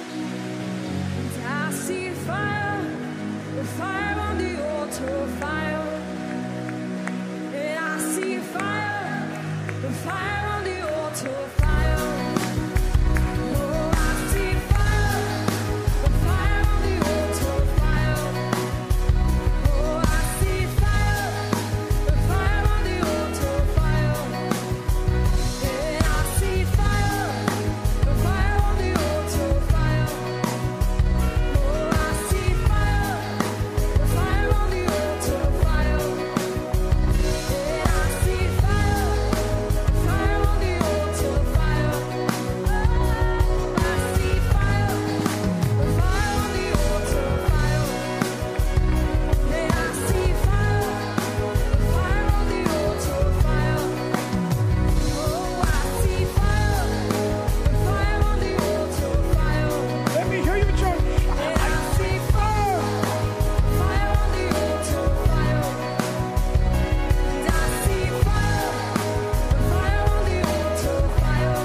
I see fire, the fire on the altar, fire. And I see fire, the fire on the altar, fire. Oh, I see fire, the fire on the altar, fire. Oh, I see fire, the fire on the altar, fire. And I see fire, the fire on the altar, fire. Oh, I see fire, the fire on the altar, fire. And I see fire, the fire on the altar, fire. Oh, I see fire, the fire on the altar, fire. And I see fire, the fire on the altar, fire. Oh, I see fire, the fire on the altar, fire. Let me hear you, church. And I see fire, fire on the altar, fire. And I see fire, the fire on the altar, fire.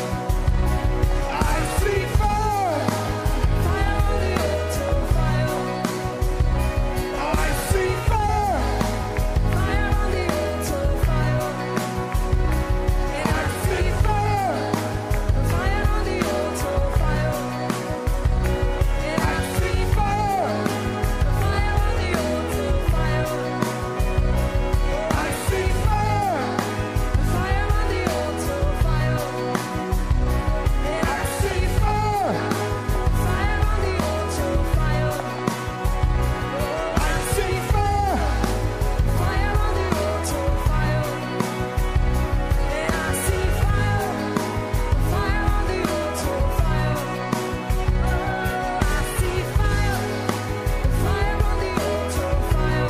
I see fire. Fire on the altar, fire. I see fire. Fire on the altar, fire. And I see Fire. fire on the altar, fire. And I see Fire. fire on the altar, fire. I see fire. Fire on the altar, fire. And I see Fire. fire on the altar, fire. I see fire. Fire on the altar, fire. And I see fire, fire on the altar, fire. Oh, I see fire, fire on the altar, fire.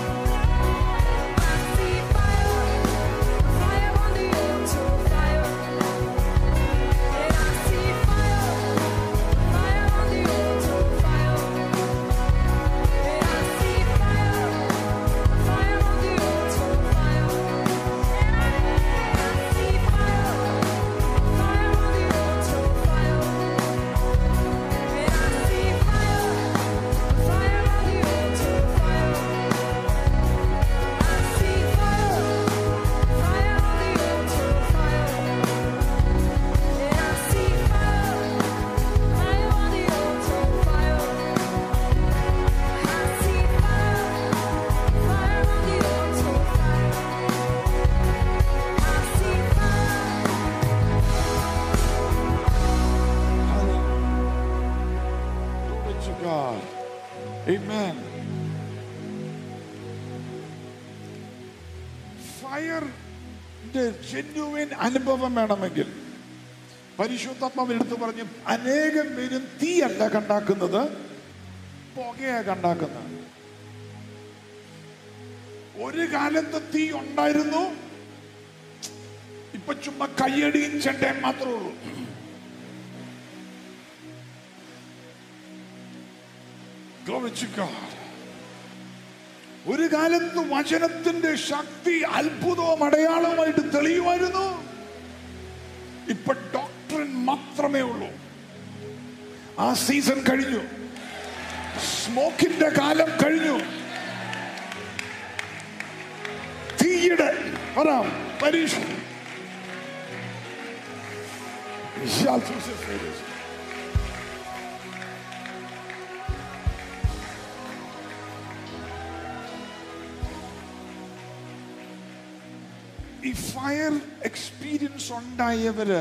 I see fire, fire on the altar, fire. And I see fire, fire on the altar, fire. And I see fire. Fire on the altar, fire. I see fire, fire on the altar, fire. And I see fire, fire on the altar, fire. I see fire, fire on the altar, fire. And I see fire, fire on the altar, fire. I see fire. Fire on the altar, fire. I see fire. Glory to God. Amen. ഫയറിന്റെ genuine അനുഭവം വേണമെങ്കിൽ പരിശുദ്ധാത്മാവ് എടുത്തു പറഞ്ഞു അനേകം പേരും തീയല്ല കണ്ടാക്കുന്നത് പുകയാ കണ്ടാക്കുന്നത് ഒരു കാലത്ത് തീ ഉണ്ടായിരുന്നു ഇപ്പൊ ചുമ്മാ കയ്യടിയും ചെണ്ടയും മാത്രമേ ഉള്ളൂ Glory to God. ഒരു കാലത്ത് വചനത്തിന്റെ ശക്തി അത്ഭുതവും അടയാളമായിട്ട് തെളിയുമായിരുന്നു ഇപ്പൊ ഡോക്ടറിൻ മാത്രമേ ഉള്ളൂ ആ സീസൺ കഴിഞ്ഞു സ്മോക്കിന്റെ കാലം കഴിഞ്ഞു തീയുടെ പറയാം പരീക്ഷ Shall Jesus say this? ഈ ഫയർ എക്സ്പീരിയൻസ് ഉണ്ടായവര്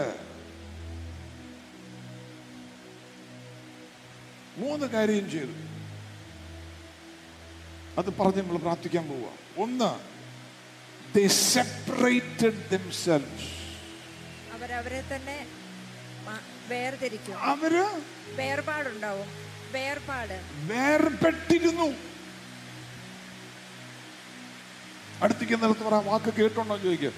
മൂന്ന് കാര്യം ചെയ്തു അത് പറഞ്ഞ് നമ്മൾ പ്രാർത്ഥിക്കാൻ പോവുക ഒന്ന് ദേ സെപ്പറേറ്റഡ് ദംസെൽസ് അവരവരെ തന്നെ മ- വേർതിരിക്കും അവര് വേർപാടുണ്ടാവും വേർപാട് വേർപെട്ടിരുന്നു അടുത്തേക്ക് നിലത്ത് പറ വാക്ക് കേട്ടോണ്ടോ ചോദിക്കുക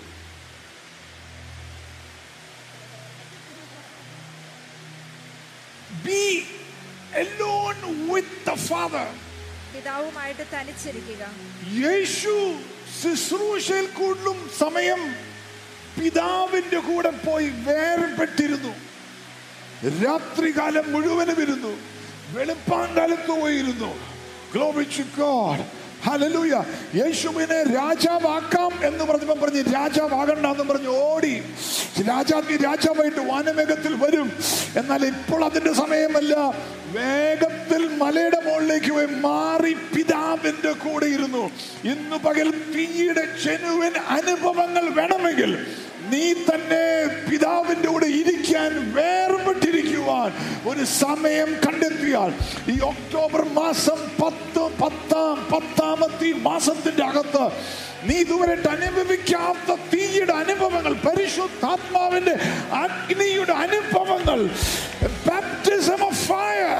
be alone with the father പിതാവുമായിട്ട് തനിച്ചിരിക്കുക യേശു ശുശ്രൂഷയിൽ കൂടുതലും സമയം പിതാവിന്റെ കൂടെ പോയി വേർപെട്ടിരുന്നു രാത്രികാലം മുഴുവനും ഇരുന്നു വെളുപ്പാങ്കാലത്ത് പോയിരുന്നു Glory to God. Hallelujah. യേശുവിനെ രാജാവാക്കാം എന്ന് പറഞ്ഞപ്പോ പറഞ്ഞ് രാജാവാകണ്ട എന്ന് പറഞ്ഞ് ഓടി രാജാതി രാജാവായിട്ട് വാനമേഘത്തിൽ വരും എന്നാൽ ഇപ്പോൾ അതിന്റെ സമയമല്ല വേഗത്തിൽ മലയുടെ മുകളിലേക്ക് പോയി മാറി പിതാവിന്റെ കൂടെ ഇരുന്നു ഇന്ന് പകൽ തീയുടെ ജനുവൻ അനുഭവങ്ങൾ വേണമെങ്കിൽ നീ തന്നെ പിതാവിന്റെ കൂടെ ഇരിക്കാൻ വേർപെട്ടിരിക്കുവാൻ ഒരു സമയം കണ്ടെത്തിയാൽ ഈ ഒക്ടോബർ മാസം പത്ത് പത്താം പത്താമത്തെ ഈ മാസത്തിന്റെ അകത്ത് നീ ഇതുവരെ അനുഭവിക്കാത്ത തീയുടെ അനുഭവങ്ങൾ പരിശുദ്ധാത്മാവിന്റെ അഗ്നിയുടെ അനുഭവങ്ങൾ baptism of fire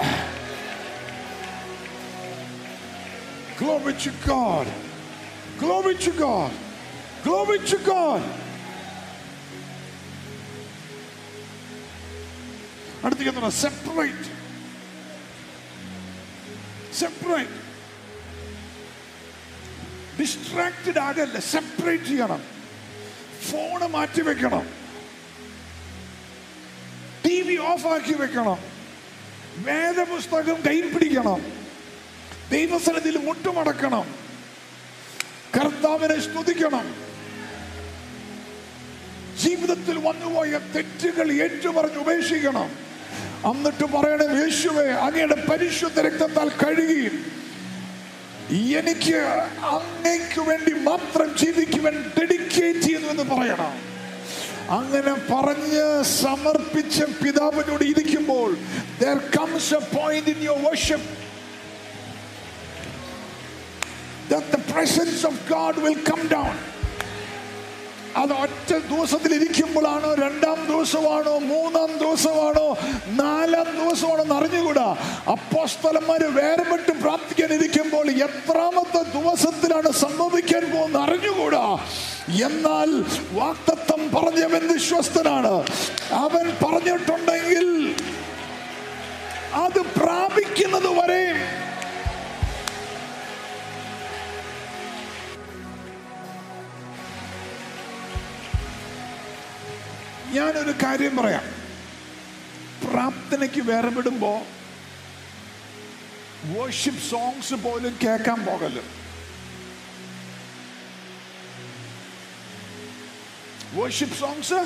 Glory to God. Glory to God. Glory to God. അടുത്തേക്ക് സെപ്പറേറ്റ് സെപ്പറേറ്റ് ഡിസ്ട്രാക്റ്റഡ് ആകല്ല സെപ്പറേറ്റ് ചെയ്യണം ഫോണ് മാറ്റി വെക്കണം ടി വി ഓഫ് ആക്കി വെക്കണം വേദപുസ്തകം കയ്യിൽ പിടിക്കണം ദൈവസനത്തിൽ മുട്ടുമടക്കണം കർത്താവിനെ സ്തുതിക്കണം ജീവിതത്തിൽ വന്നുപോയ തെറ്റുകൾ ഏറ്റുപറഞ്ഞ് ഉപേക്ഷിക്കണം എന്നിട്ട് പറയണം യേശുവെ അങ്ങയുടെ പരിശുദ്ധ രക്തത്താൽ കഴുകി എനിക്ക് അങ്ങയ്ക്ക് വേണ്ടി മാത്രം ജീവിക്കുവാൻ ഡെഡിക്കേറ്റ് ചെയ്യുന്നു എന്ന് പറയണം അങ്ങനെ പറഞ്ഞ് സമർപ്പിച്ച പിതാവിനോട് ഇരിക്കുമ്പോൾ there comes a point in your worship that the presence of God will come down അത് ഒറ്റ ദിവസത്തിൽ ഇരിക്കുമ്പോഴാണോ രണ്ടാം ദിവസമാണോ മൂന്നാം ദിവസമാണോ നാലാം ദിവസമാണോ എന്ന് അറിഞ്ഞുകൂടാ അപ്പോസ്തലന്മാര് വേർപെട്ട് പ്രാർത്ഥിക്കാൻ ഇരിക്കുമ്പോൾ എത്രാമത്തെ ദിവസത്തിലാണ് സംഭവിക്കാൻ പോകുന്നത് അറിഞ്ഞുകൂടാ എന്നാൽ വാക്തത്വം പറഞ്ഞവൻ വിശ്വസ്തനാണ് അവൻ പറഞ്ഞിട്ടുണ്ടെങ്കിൽ അത് പ്രാപിക്കുന്നത് വരെ ഞാനൊരു കാര്യം പറയാം പ്രാർത്ഥനയ്ക്ക് വേർപെടുമ്പോ വർഷിപ്പ് സോങ്സ് പോലും കേൾക്കാൻ പോകല്ലോ വർഷിപ്പ് സോങ്സ്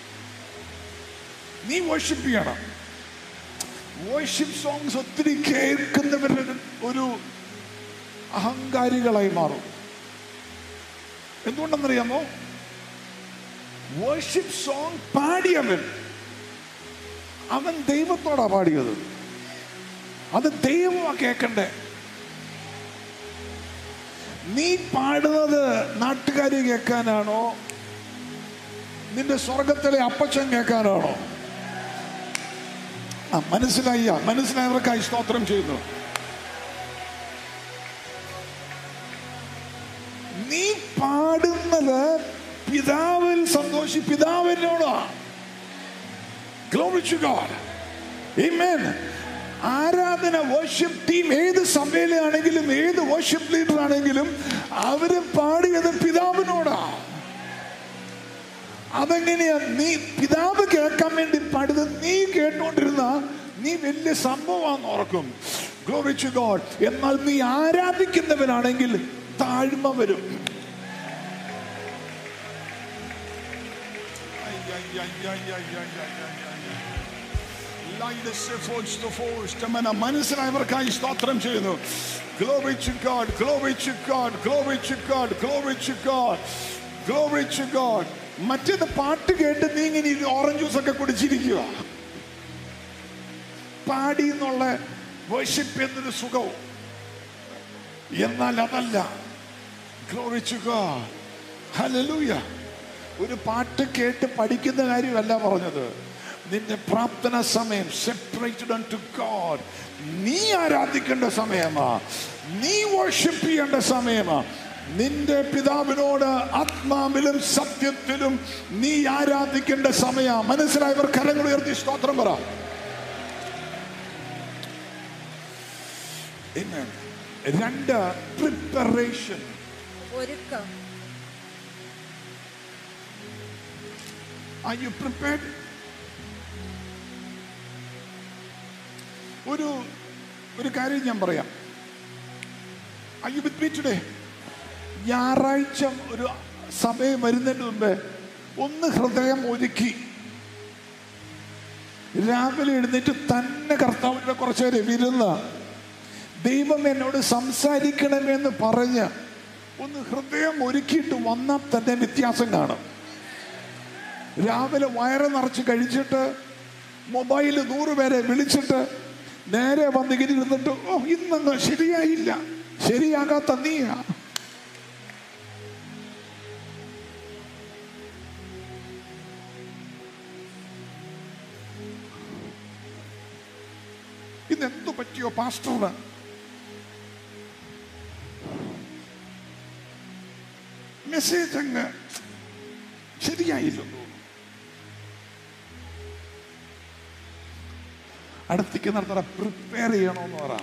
നീ വർഷിപ്പ് ചെയ്യണം വർഷിപ്പ് സോങ്സ് ഒത്തിരി കേൾക്കുന്നവരുടെ ഒരു അഹങ്കാരികളായി മാറും എന്തുകൊണ്ടെന്നറിയാമോ വർഷിപ്പ് സോങ് പാടിയവൻ അവൻ ദൈവത്തോടാ പാടിയത് അത് ദൈവമാ കേക്കണ്ടേ നീ പാടുന്നത് നാട്ടുകാർ കേൾക്കാനാണോ നിന്റെ സ്വർഗത്തിലെ അപ്പച്ചൻ കേൾക്കാനാണോ ആ മനസ്സിലായ മനസ്സിലായവർക്കായി സ്തോത്രം ചെയ്യുന്നു നീ പാടുന്നത് പിതാവിൽ സന്തോഷി പിതാവിനോടാ Glory to God. Amen. ആരാധന വർഷിപ്പ് ടീം ഏത് സഭയിലാണെങ്കിലും ഏത് വർഷിപ്പ് ലീഡർ ആണെങ്കിലും അവര് പാടിയത് പിതാവിനോടാ അതെങ്ങനെയാ നീ പിതാവ് കേൾക്കാൻ വേണ്ടി പാടിയത് നീ കേട്ടോണ്ടിരുന്ന നീ വലിയ സംഭവമാണെന്ന് ഓർക്കും Glory to God. എന്നാൽ നീ ആരാധിക്കുന്നവനാണെങ്കിൽ താഴ്മ വരും മനസ്സിലായവർക്കായി സ്തോത്രം ചെയ്യുന്നു Glory to God, glory to God, glory to God, glory to God, glory to God. മറ്റേത് പാട്ട് കേട്ട് നീ ഇങ്ങനെ ഈ ഓറഞ്ച് ജ്യൂസ് ഒക്കെ കുടിച്ചിരിക്കുക പാടി എന്നുള്ള വർഷിപ്പ് എന്നൊരു സുഖവും എന്നാൽ അതല്ല ഗ്ലോറി ടു ഗോഡ് ഹല്ലേലൂയ ഒരു പാട്ട് കേട്ട് പഠിക്കുന്ന കാര്യമല്ല പറഞ്ഞത് നിന്റെ പ്രാർത്ഥന സമയം സെപ്പറേറ്റഡ് ടു ഗോഡ് നീ ആരാധിക്കേണ്ട സമയമാ നീ വർഷിപ്പ് ചെയ്യേണ്ട സമയമാ നിന്റെ പിതാവിനോട് ആത്മാവിലും സത്യത്തിലും നീ ആരാധിക്കേണ്ട സമയ മനസ്സിലായവർ കരങ്ങൾ ഉയർത്തി സ്തോത്രം പറ Amen. രണ്ട് പ്രിപ്പറേഷൻ ഒരുക്കം Are you prepared? ഒരു ഒരു കാര്യം ഞാൻ പറയാം Are you with me today? ഞായറാഴ്ച ഒരു സമയം വരുന്നതിന് മുമ്പ് ഒന്ന് ഹൃദയം ഒരുക്കി രാവിലെ എഴുന്നേറ്റ് തന്നെ കർത്താവിന്റെ കുറച്ചു നേരം ഇരുന്ന് ദൈവം എന്നോട് സംസാരിക്കണമെന്ന് പറഞ്ഞ് ഒന്ന് ഹൃദയം ഒരുക്കിയിട്ട് വന്നാൽ തന്നെ വ്യത്യാസം കാണും രാവിലെ വയറ് നിറച്ച് കഴിച്ചിട്ട് മൊബൈൽ നൂറ് പേരെ വിളിച്ചിട്ട് നേരെ വന്നിങ്ങനെ ഇരുന്നിട്ട് ഓ ഇന്നങ്ങ് ശരിയായില്ല ശരിയാകാത്ത നീയാ ഇന്നെന്തു പറ്റിയോ പാസ്റ്ററിന് മെസ്സേജ് അങ്ങ് ശരിയായില്ലെന്ന് തോന്നുന്നു അടുത്തേക്ക് നടത്തറ പ്രിപ്പയർ ചെയ്യണമെന്ന് പറ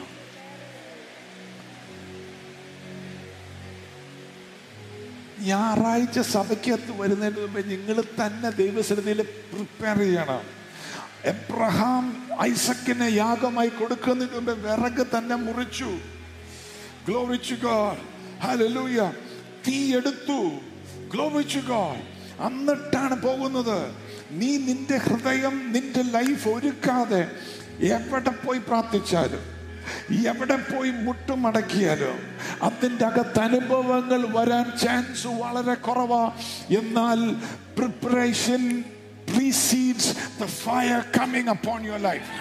ഞായറാഴ്ച സഭയ്ക്കകത്ത് വരുന്നതിന് മുമ്പ് നിങ്ങൾ തന്നെ ദൈവസന്നിധിയിൽ പ്രിപ്പയർ ചെയ്യണം എബ്രഹാം ഐസക്കിനെ യാഗമായി കൊടുക്കുന്നതിന് മുമ്പ് വിറക് തന്നെ മുറിച്ചു ഗ്ലോറിച്ചു ഗോഡ് ഹല്ലേലൂയ തീ എടുത്തു ഗ്ലോറിച്ചു ഗോഡ് എന്നിട്ടാണ് പോകുന്നത് നീ നിന്റെ ഹൃദയം നിന്റെ ലൈഫ് ഒരുക്കാതെ എവിടെ പോയി പ്രാർത്ഥിച്ചാലും എവിടെ പോയി മുട്ടുമടക്കിയാലും അതിൻ്റെ അകത്ത് അനുഭവങ്ങൾ വരാൻ ചാൻസ് വളരെ കുറവാ എന്നാൽ preparation precedes the fire coming upon your life.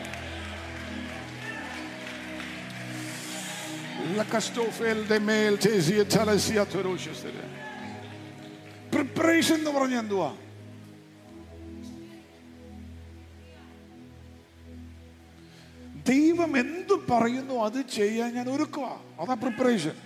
ലക്കസ്റ്റോഫേൽ ഡെമേൽ ചേസിയ ചലസിയ തൊരോഷ്യസില് പ്രിപ്പറേഷൻ എന്ന് പറഞ്ഞ എന്തുവാ ദൈവം എന്തു പറയുന്നു അത് ചെയ്യാൻ ഞാൻ ഒരുക്കുക അതാ പ്രിപ്പറേഷൻ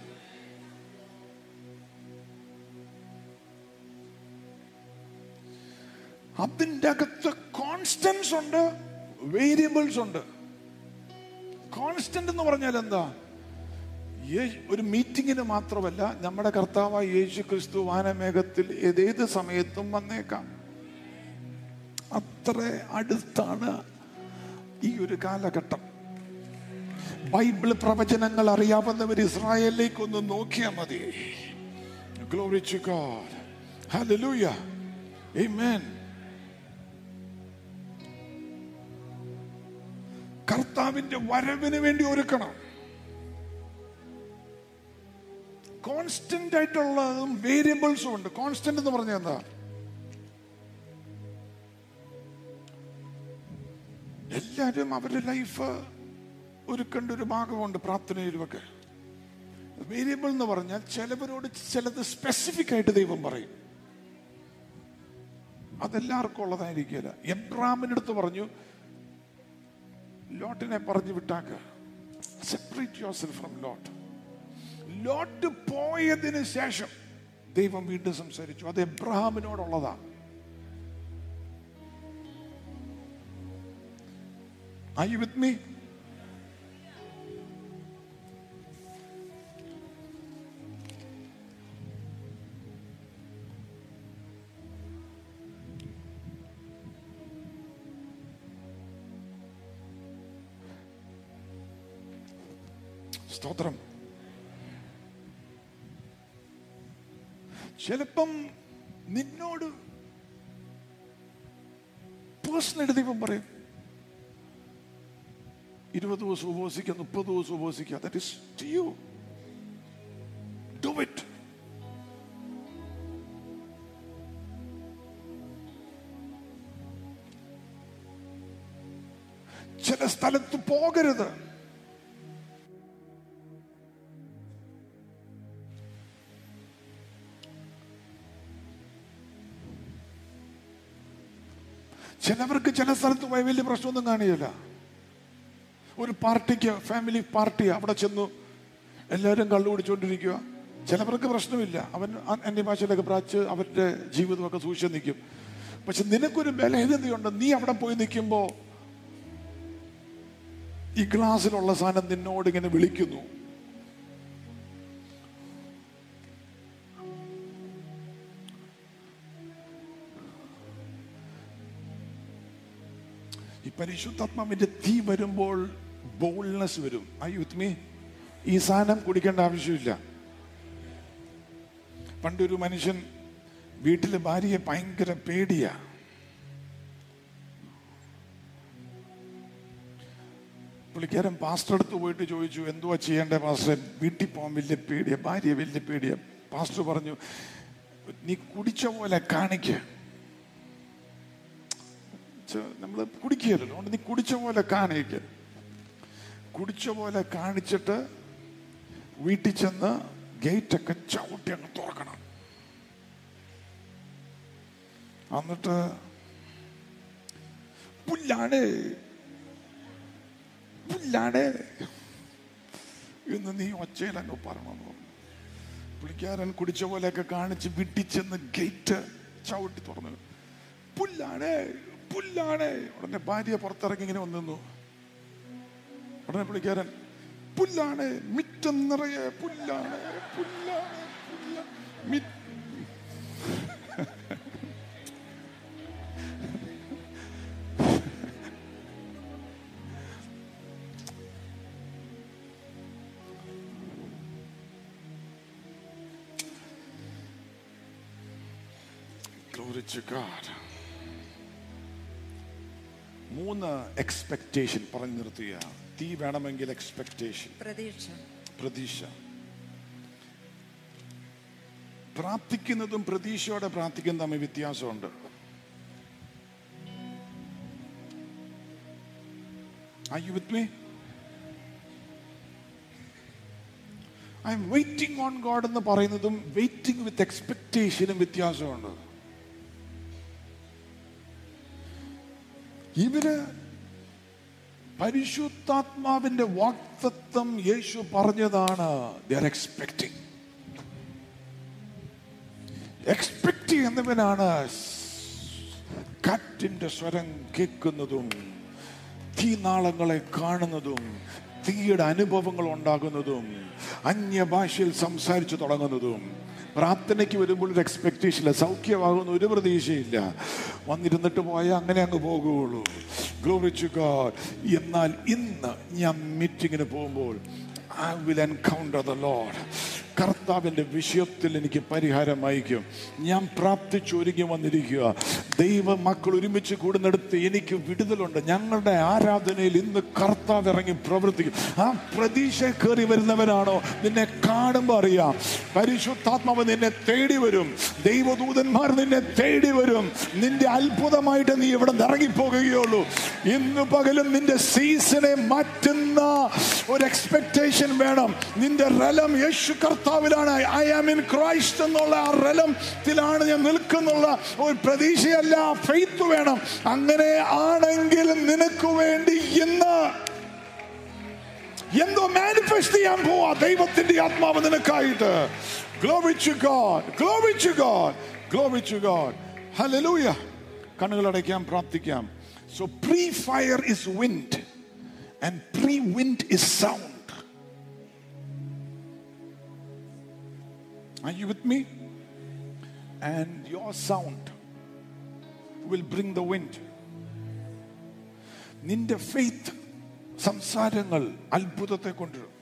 അതിൻ്റെ അകത്ത് കോൺസ്റ്റൻസ് ഉണ്ട് വേരിയബിൾസ് ഉണ്ട് കോൺസ്റ്റന്റ് എന്ന് പറഞ്ഞാൽ എന്താ യേ- ഒരു മീറ്റിങ്ങിന് മാത്രമല്ല നമ്മുടെ കർത്താവായ യേശു ക്രിസ്തു വാനമേഘത്തിൽ ഏതേത് സമയത്തും വന്നേക്കാം അത്ര അടുത്താണ് ഈ ഒരു കാലഘട്ടം ബൈബിൾ പ്രവചനങ്ങൾ അറിയാവുന്നവർ ഇസ്രായേലിലേക്ക് ഒന്ന് നോക്കിയാൽ മതി glory to God hallelujah amen കർത്താവിന്റെ വരവിന് വേണ്ടി ഒരുക്കണം കോൺസ്റ്റന്റ് ആയിട്ടുള്ളതും വേരിയബിൾസും ഉണ്ട് കോൺസ്റ്റന്റ് എന്ന് പറഞ്ഞാൽ എന്താ എല്ലാവരും അവരുടെ ലൈഫ് ഒരുക്കേണ്ട ഒരു ഭാഗമുണ്ട് പ്രാർത്ഥനയിലുമൊക്കെ വേരിയബിൾ എന്ന് പറഞ്ഞാൽ ചിലവരോട് ചിലത് സ്പെസിഫിക് ആയിട്ട് ദൈവം പറയും അതെല്ലാവർക്കും ഉള്ളതായിരിക്കില്ല എബ്രാമിനടുത്ത് പറഞ്ഞു ലോട്ടിനെ പറഞ്ഞു വിട്ടാക്ക separate yourself from Lot Lot പോയതിന് ശേഷം ദൈവം വീണ്ടും സംസാരിച്ചു അത് എബ്രഹാമിനോടുള്ളതാ Are you with me? സ്തോത്രം ചിലപ്പം നിന്നോട് പേഴ്സണലായിട്ട് ദൈവം പറയും ഇരുപത് ദിവസം ഉപവസിക്കുക മുപ്പത് ദിവസം ഉപവസിക്കുക that is to you do it ചില സ്ഥലത്ത് പോകരുത് ചിലവർക്ക് ചില സ്ഥലത്ത് പോയ വലിയ പ്രശ്നമൊന്നും കാണില്ല ഒരു പാർട്ടിക്ക് ഫാമിലി പാർട്ടി അവിടെ ചെന്നു എല്ലാവരും കള്ളു കുടിച്ചുകൊണ്ടിരിക്കുക ചിലവർക്ക് പ്രശ്നമില്ല അവൻ അന്യ ഭാഷയിലൊക്കെ പ്രാച്ച് അവരുടെ ജീവിതമൊക്കെ സൂക്ഷിച്ച് നിൽക്കും പക്ഷെ നിനക്കൊരു ബലഹീനതയുണ്ട് നീ അവിടെ പോയി നിൽക്കുമ്പോൾ ഈ ഗ്ലാസ്സിലുള്ള സാധനം നിന്നോട് ഇങ്ങനെ വിളിക്കുന്നു ഈ പരിശുദ്ധാത്മാവിന്റെ തീ വരുമ്പോൾ ബോൾനെസ് വരും ഐ വിത്ത് മീ ഈ സാധനം കുടിക്കേണ്ട ആവശ്യമില്ല പണ്ടൊരു മനുഷ്യൻ വീട്ടിലെ ഭാര്യയെ ഭയങ്കര പേടിയാ പുള്ളിക്കാരൻ പാസ്റ്റർ അടുത്ത് പോയിട്ട് ചോദിച്ചു എന്തുവാ ചെയ്യേണ്ടേ പാസ്റ്റർ വീട്ടിൽ പോകാൻ വലിയ പേടിയാ ഭാര്യ വലിയ പേടിയാ പാസ്റ്റർ പറഞ്ഞു നീ കുടിച്ച പോലെ കാണിക്ക നമ്മൾ കുടിക്കുകയല്ലോ അതുകൊണ്ട് നീ കുടിച്ച പോലെ കാണിക്ക കുടിച്ച പോലെ കാണിച്ചിട്ട് വീട്ടിൽ ചെന്ന് ഗേറ്റൊക്കെ ചവിട്ടി അങ്ങ് തുറക്കണം എന്നിട്ട് പുല്ലാണ് പുല്ലാണ് എന്ന് നീ ഒച്ചയിൽ അങ്ങ് പറയണമെന്ന് പറഞ്ഞു പുള്ളിക്കാരൻ കുടിച്ച പോലെയൊക്കെ കാണിച്ച് വിട്ടിച്ചെന്ന് ഗേറ്റ് ചവിട്ടി തുറന്നു പുല്ലാണ് പുല്ലാണ് ഉടനെ ഭാര്യ പുറത്തിറങ്ങി ഇങ്ങനെ വന്നു ഉടനെ പുള്ളിക്കാരൻ പുല്ലാണ് മിറ്റം നിറയെ പുല്ലാണ് പുല്ലാണ് പുല്ലാണ് മി- Glory to God. മൂന്ന് എക്സ്പെക്ടേഷൻ പറഞ്ഞു നിർത്തുക തീ വേണമെങ്കിൽ എക്സ്പെക്ടേഷൻ പ്രതീക്ഷ പ്രതീക്ഷ പ്രാർത്ഥിക്കുന്നതും പ്രതീക്ഷയോടെ പ്രാർത്ഥിക്കുന്നതും തമ്മിൽ വ്യത്യാസമുണ്ട് Are you with me? I'm waiting on God എന്ന് പറയുന്നതും വെയിറ്റിംഗ് വിത്ത് എക്സ്പെക്ടേഷനും വ്യത്യാസമുണ്ട് ഇവര് പരിശുദ്ധാത്മാവിന്റെ വാക്തത്വം യേശു പറഞ്ഞതാണ് ദർ എക്സ്പെക്ടിങ് എക്സ്പെക്ട് ചെയ്യുന്നവനാണ് കാറ്റിന്റെ സ്വരം കേൾക്കുന്നതും തീനാളങ്ങളെ കാണുന്നതും തീയുടെ അനുഭവങ്ങൾ ഉണ്ടാകുന്നതും അന്യഭാഷയിൽ സംസാരിച്ചു തുടങ്ങുന്നതും പ്രാർത്ഥനയ്ക്ക് വരുമ്പോൾ ഒരു എക്സ്പെക്ടേഷൻ ഇല്ല സൗഖ്യമാകുന്ന ഒരു പ്രതീക്ഷയില്ല വന്നിരുന്നിട്ട് പോയാൽ അങ്ങനെ അങ്ങ് പോകുകയുള്ളൂ ഗ്ലോറിച്ചു ഗോഡ് എന്നാൽ ഇന്ന് ഞാൻ മീറ്റിങ്ങിന് പോകുമ്പോൾ I will encounter the lord കർത്താവിന്റെ വിഷയത്തിൽ എനിക്ക് പരിഹാരം അയക്കും ഞാൻ പ്രാർത്ഥിച്ചൊരുങ്ങി വന്നിരിക്കുക ദൈവ മക്കൾ ഒരുമിച്ച് കൂടുന്നിടത്ത് എനിക്ക് വിടുതലുണ്ട് ഞങ്ങളുടെ ആരാധനയിൽ ഇന്ന് കർത്താവ് ഇറങ്ങി പ്രവർത്തിക്കും ആ പ്രതീക്ഷ കയറി വരുന്നവനാണോ നിന്നെ കാണുമ്പോൾ അറിയാം പരിശുദ്ധാത്മാവ് നിന്നെ തേടി വരും ദൈവദൂതന്മാർ നിന്നെ തേടി വരും നിന്റെ അത്ഭുതമായിട്ട് നീ ഇവിടെ ഇറങ്ങിപ്പോകുകയുള്ളൂ ഇന്ന് പകലും നിന്റെ സീസണെ മാറ്റുന്ന ഒരു എക്സ്പെക്ടേഷൻ വേണം നിന്റെ റലം യേശു കർത്താവിലാണ് ഐ ആം ഇൻ ക്രൈസ്റ്റ് എന്നുള്ള ആ റലത്തിലാണ് ഞാൻ നിൽക്കുന്നുള്ള ഒരു പ്രതീക്ഷയല്ല ഫെയ്ത്ത് വേണം അങ്ങനെ ആണെങ്കിൽ നിനക്ക് വേണ്ടി ഇന്ന് എന്തോ മാനിഫെസ്റ്റ് ചെയ്യാൻ പോവാ ദൈവത്തിന്റെ ആത്മാവ് നിനക്കായിട്ട് Glory to God. Glory to God. Glory to God. Hallelujah. കണ്ണുകളടയ്ക്കാം പ്രാർത്ഥിക്കാം so pre fire is wind and pre wind is sound Are you with me? And your sound will bring the wind. നിന്റെ faith സംസാരങ്ങൾ അത്ഭുതത്തെ കൊണ്ടുവരും